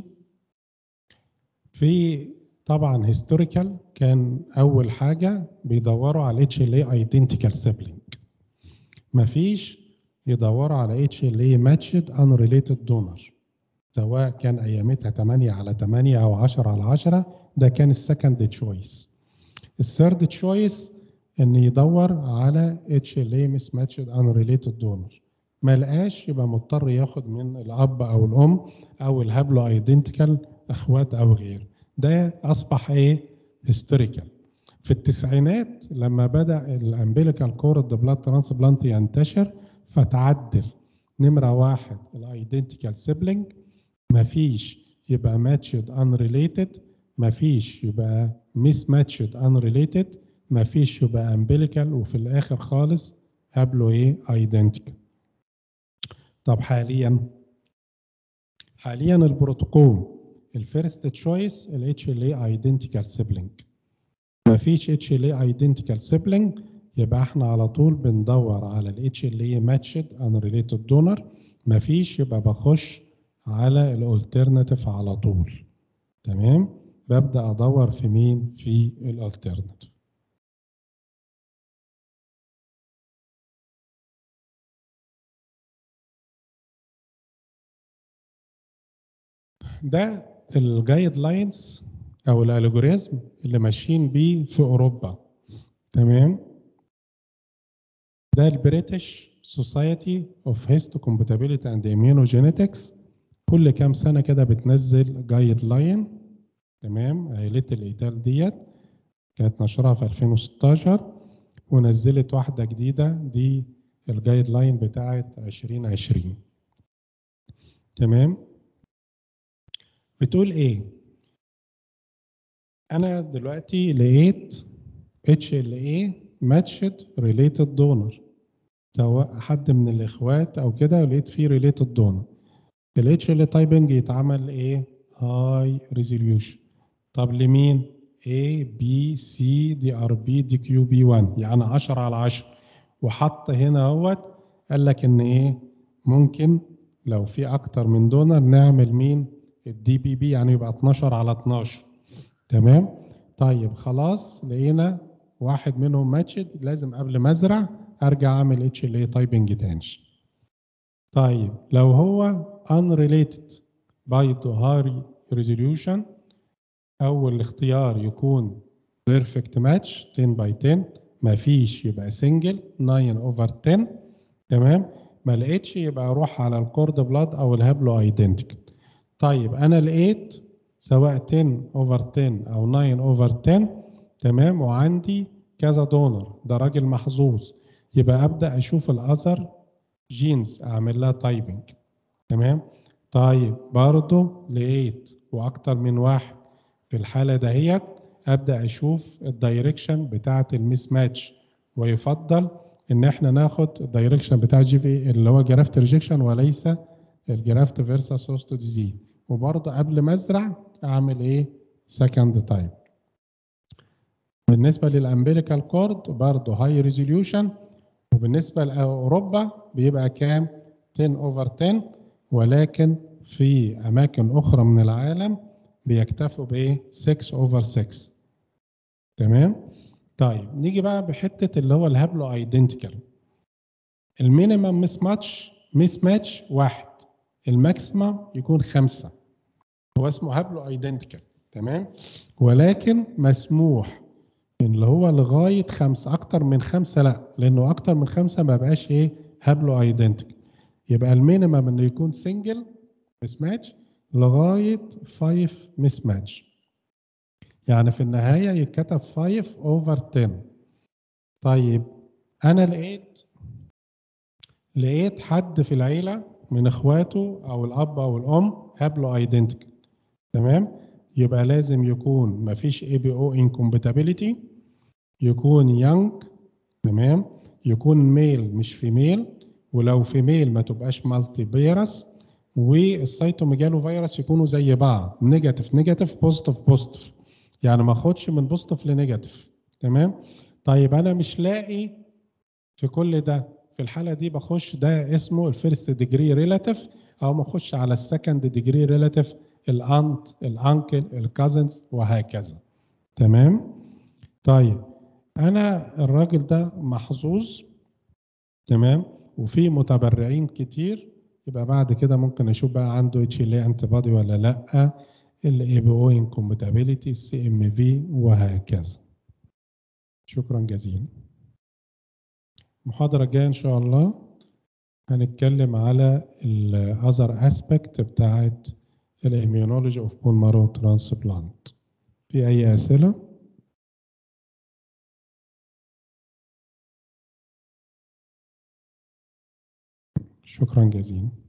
في طبعا هيستوريكال كان اول حاجة بيدوروا على اتش ال اي ايدنتيكال سيبلينج مفيش يدوروا على اتش ال اي ماتشد ان ريليتد دونر سواء كان ايامتها 8 على 8 او 10 على 10 ده كان السكند تشويس الثيرد تشويس ان يدور على اتش ال اي مس ماتشد ان ريليتد دونر ما لقاش يبقى مضطر ياخد من الاب او الام او الهابلو ايدنتيكال اخوات او غيره ده اصبح ايه هيستوريكال في التسعينات لما بدا الامبليكال كورد بلاد ترانسبلانت ينتشر فتعدل نمره واحد الايدنتيكال سيبلينج مفيش يبقى ماتشد unrelated مفيش يبقى ميس ماتشد unrelated مفيش يبقى امبليكال وفي الاخر خالص قبله ايه ايدنتيكال طب حاليا حاليا البروتوكول الفيرست تشويس الاتش ال اي ايدنتيكال سيبلينج مفيش اتش ال اي ايدنتيكال سيبلينج يبقى احنا على طول بندور على الاتش ال اي ماتشد unrelated دونر مفيش يبقى بخش على الالترناتيف على طول تمام ببدا ادور في مين في الالترناتيف ده الجايد لاينز او الالجوريزم اللي ماشيين بيه في اوروبا تمام ده البريتش سوسايتي اوف هيستوكومباتيبيليتي اند immunogenetics كل كام سنه كده بتنزل جايد لاين تمام عائله الايتال ديت كانت نشرها في 2016 ونزلت واحده جديده دي الجايد لاين بتاعت 2020 تمام بتقول ايه انا دلوقتي لقيت اتش ال اي ماتشد ريليتد دونر سواء حد من الاخوات او كده لقيت فيه ريليتد دونر الاتش ال تايبنج يتعمل ايه هاي ريزوليوشن طب لمين A B C دي ار بي دي كيو بي 1 يعني 10 على 10 وحط هنا اهوت قال لك ان ايه ممكن لو في اكتر من دونر نعمل مين الدي بي بي يعني يبقى 12 على 12 تمام طيب خلاص لقينا واحد منهم ماتشد لازم قبل ما ازرع ارجع اعمل اتش ال اي تايبنج تاني طيب لو هو unrelated by to high resolution اول اختيار يكون perfect match 10 by 10 ما فيش يبقى single 9 over 10 تمام ما لقيتش يبقى اروح على الكورد بلاد او الهابلو ايدنتيكال طيب انا لقيت سواء 10 over 10 او 9 over 10 تمام وعندي كذا دونر ده راجل محظوظ يبقى ابدا اشوف الاثر جينز اعمل لها تايبنج تمام طيب برضه لقيت واكتر من واحد في الحاله دهيت ابدا اشوف الدايركشن بتاعه الميس ماتش ويفضل ان احنا ناخد الدايركشن بتاع جي في اللي هو جرافت ريجكشن وليس الجرافت فيرسس هوست ديزيز وبرضه قبل ما ازرع اعمل ايه سكند تايب بالنسبه للامبليكال كورد برضه هاي ريزوليوشن وبالنسبه لاوروبا بيبقى كام 10 اوفر 10 ولكن في اماكن اخرى من العالم بيكتفوا بايه 6 اوفر 6 تمام طيب نيجي بقى بحته اللي هو الهابلو ايدنتيكال المينيمم مس ماتش مس ماتش واحد الماكسيمم يكون خمسة هو اسمه هابلو ايدنتيكال تمام ولكن مسموح اللي هو لغايه خمسه اكتر من خمسه لا لانه اكتر من خمسه ما بقاش ايه هابلو ايدنتيكال يبقى المينيمم انه يكون سنجل مس ماتش لغايه 5 مس ماتش يعني في النهايه يتكتب 5 اوفر 10 طيب انا لقيت لقيت حد في العيله من اخواته او الاب او الام هابلو ايدنتيكال تمام يبقى لازم يكون مفيش اي بي او انكومباتيبيليتي يكون يونج تمام يكون ميل مش فيميل ولو فيميل ما تبقاش مالتي فيروس والسيتوميجالو فيروس يكونوا زي بعض نيجاتيف نيجاتيف بوزيتيف بوزيتيف يعني ما اخدش من بوزيتيف لنيجاتيف تمام طيب انا مش لاقي في كل ده في الحاله دي بخش ده اسمه الفيرست ديجري ريلاتيف او ما اخش على السكند ديجري ريلاتيف الانت الانكل الكازنز وهكذا تمام طيب انا الراجل ده محظوظ تمام وفي متبرعين كتير يبقى بعد كده ممكن اشوف بقى عنده اتش ال انتي بادي ولا لا الاي بي او انكومباتيبيليتي السي ام في وهكذا شكرا جزيلا المحاضرة الجاية إن شاء الله هنتكلم على الأذر أسبكت بتاعت الإيميونولوجي أوف بون مارو ترانسبلانت في أي أسئلة؟ شكرا جزيلا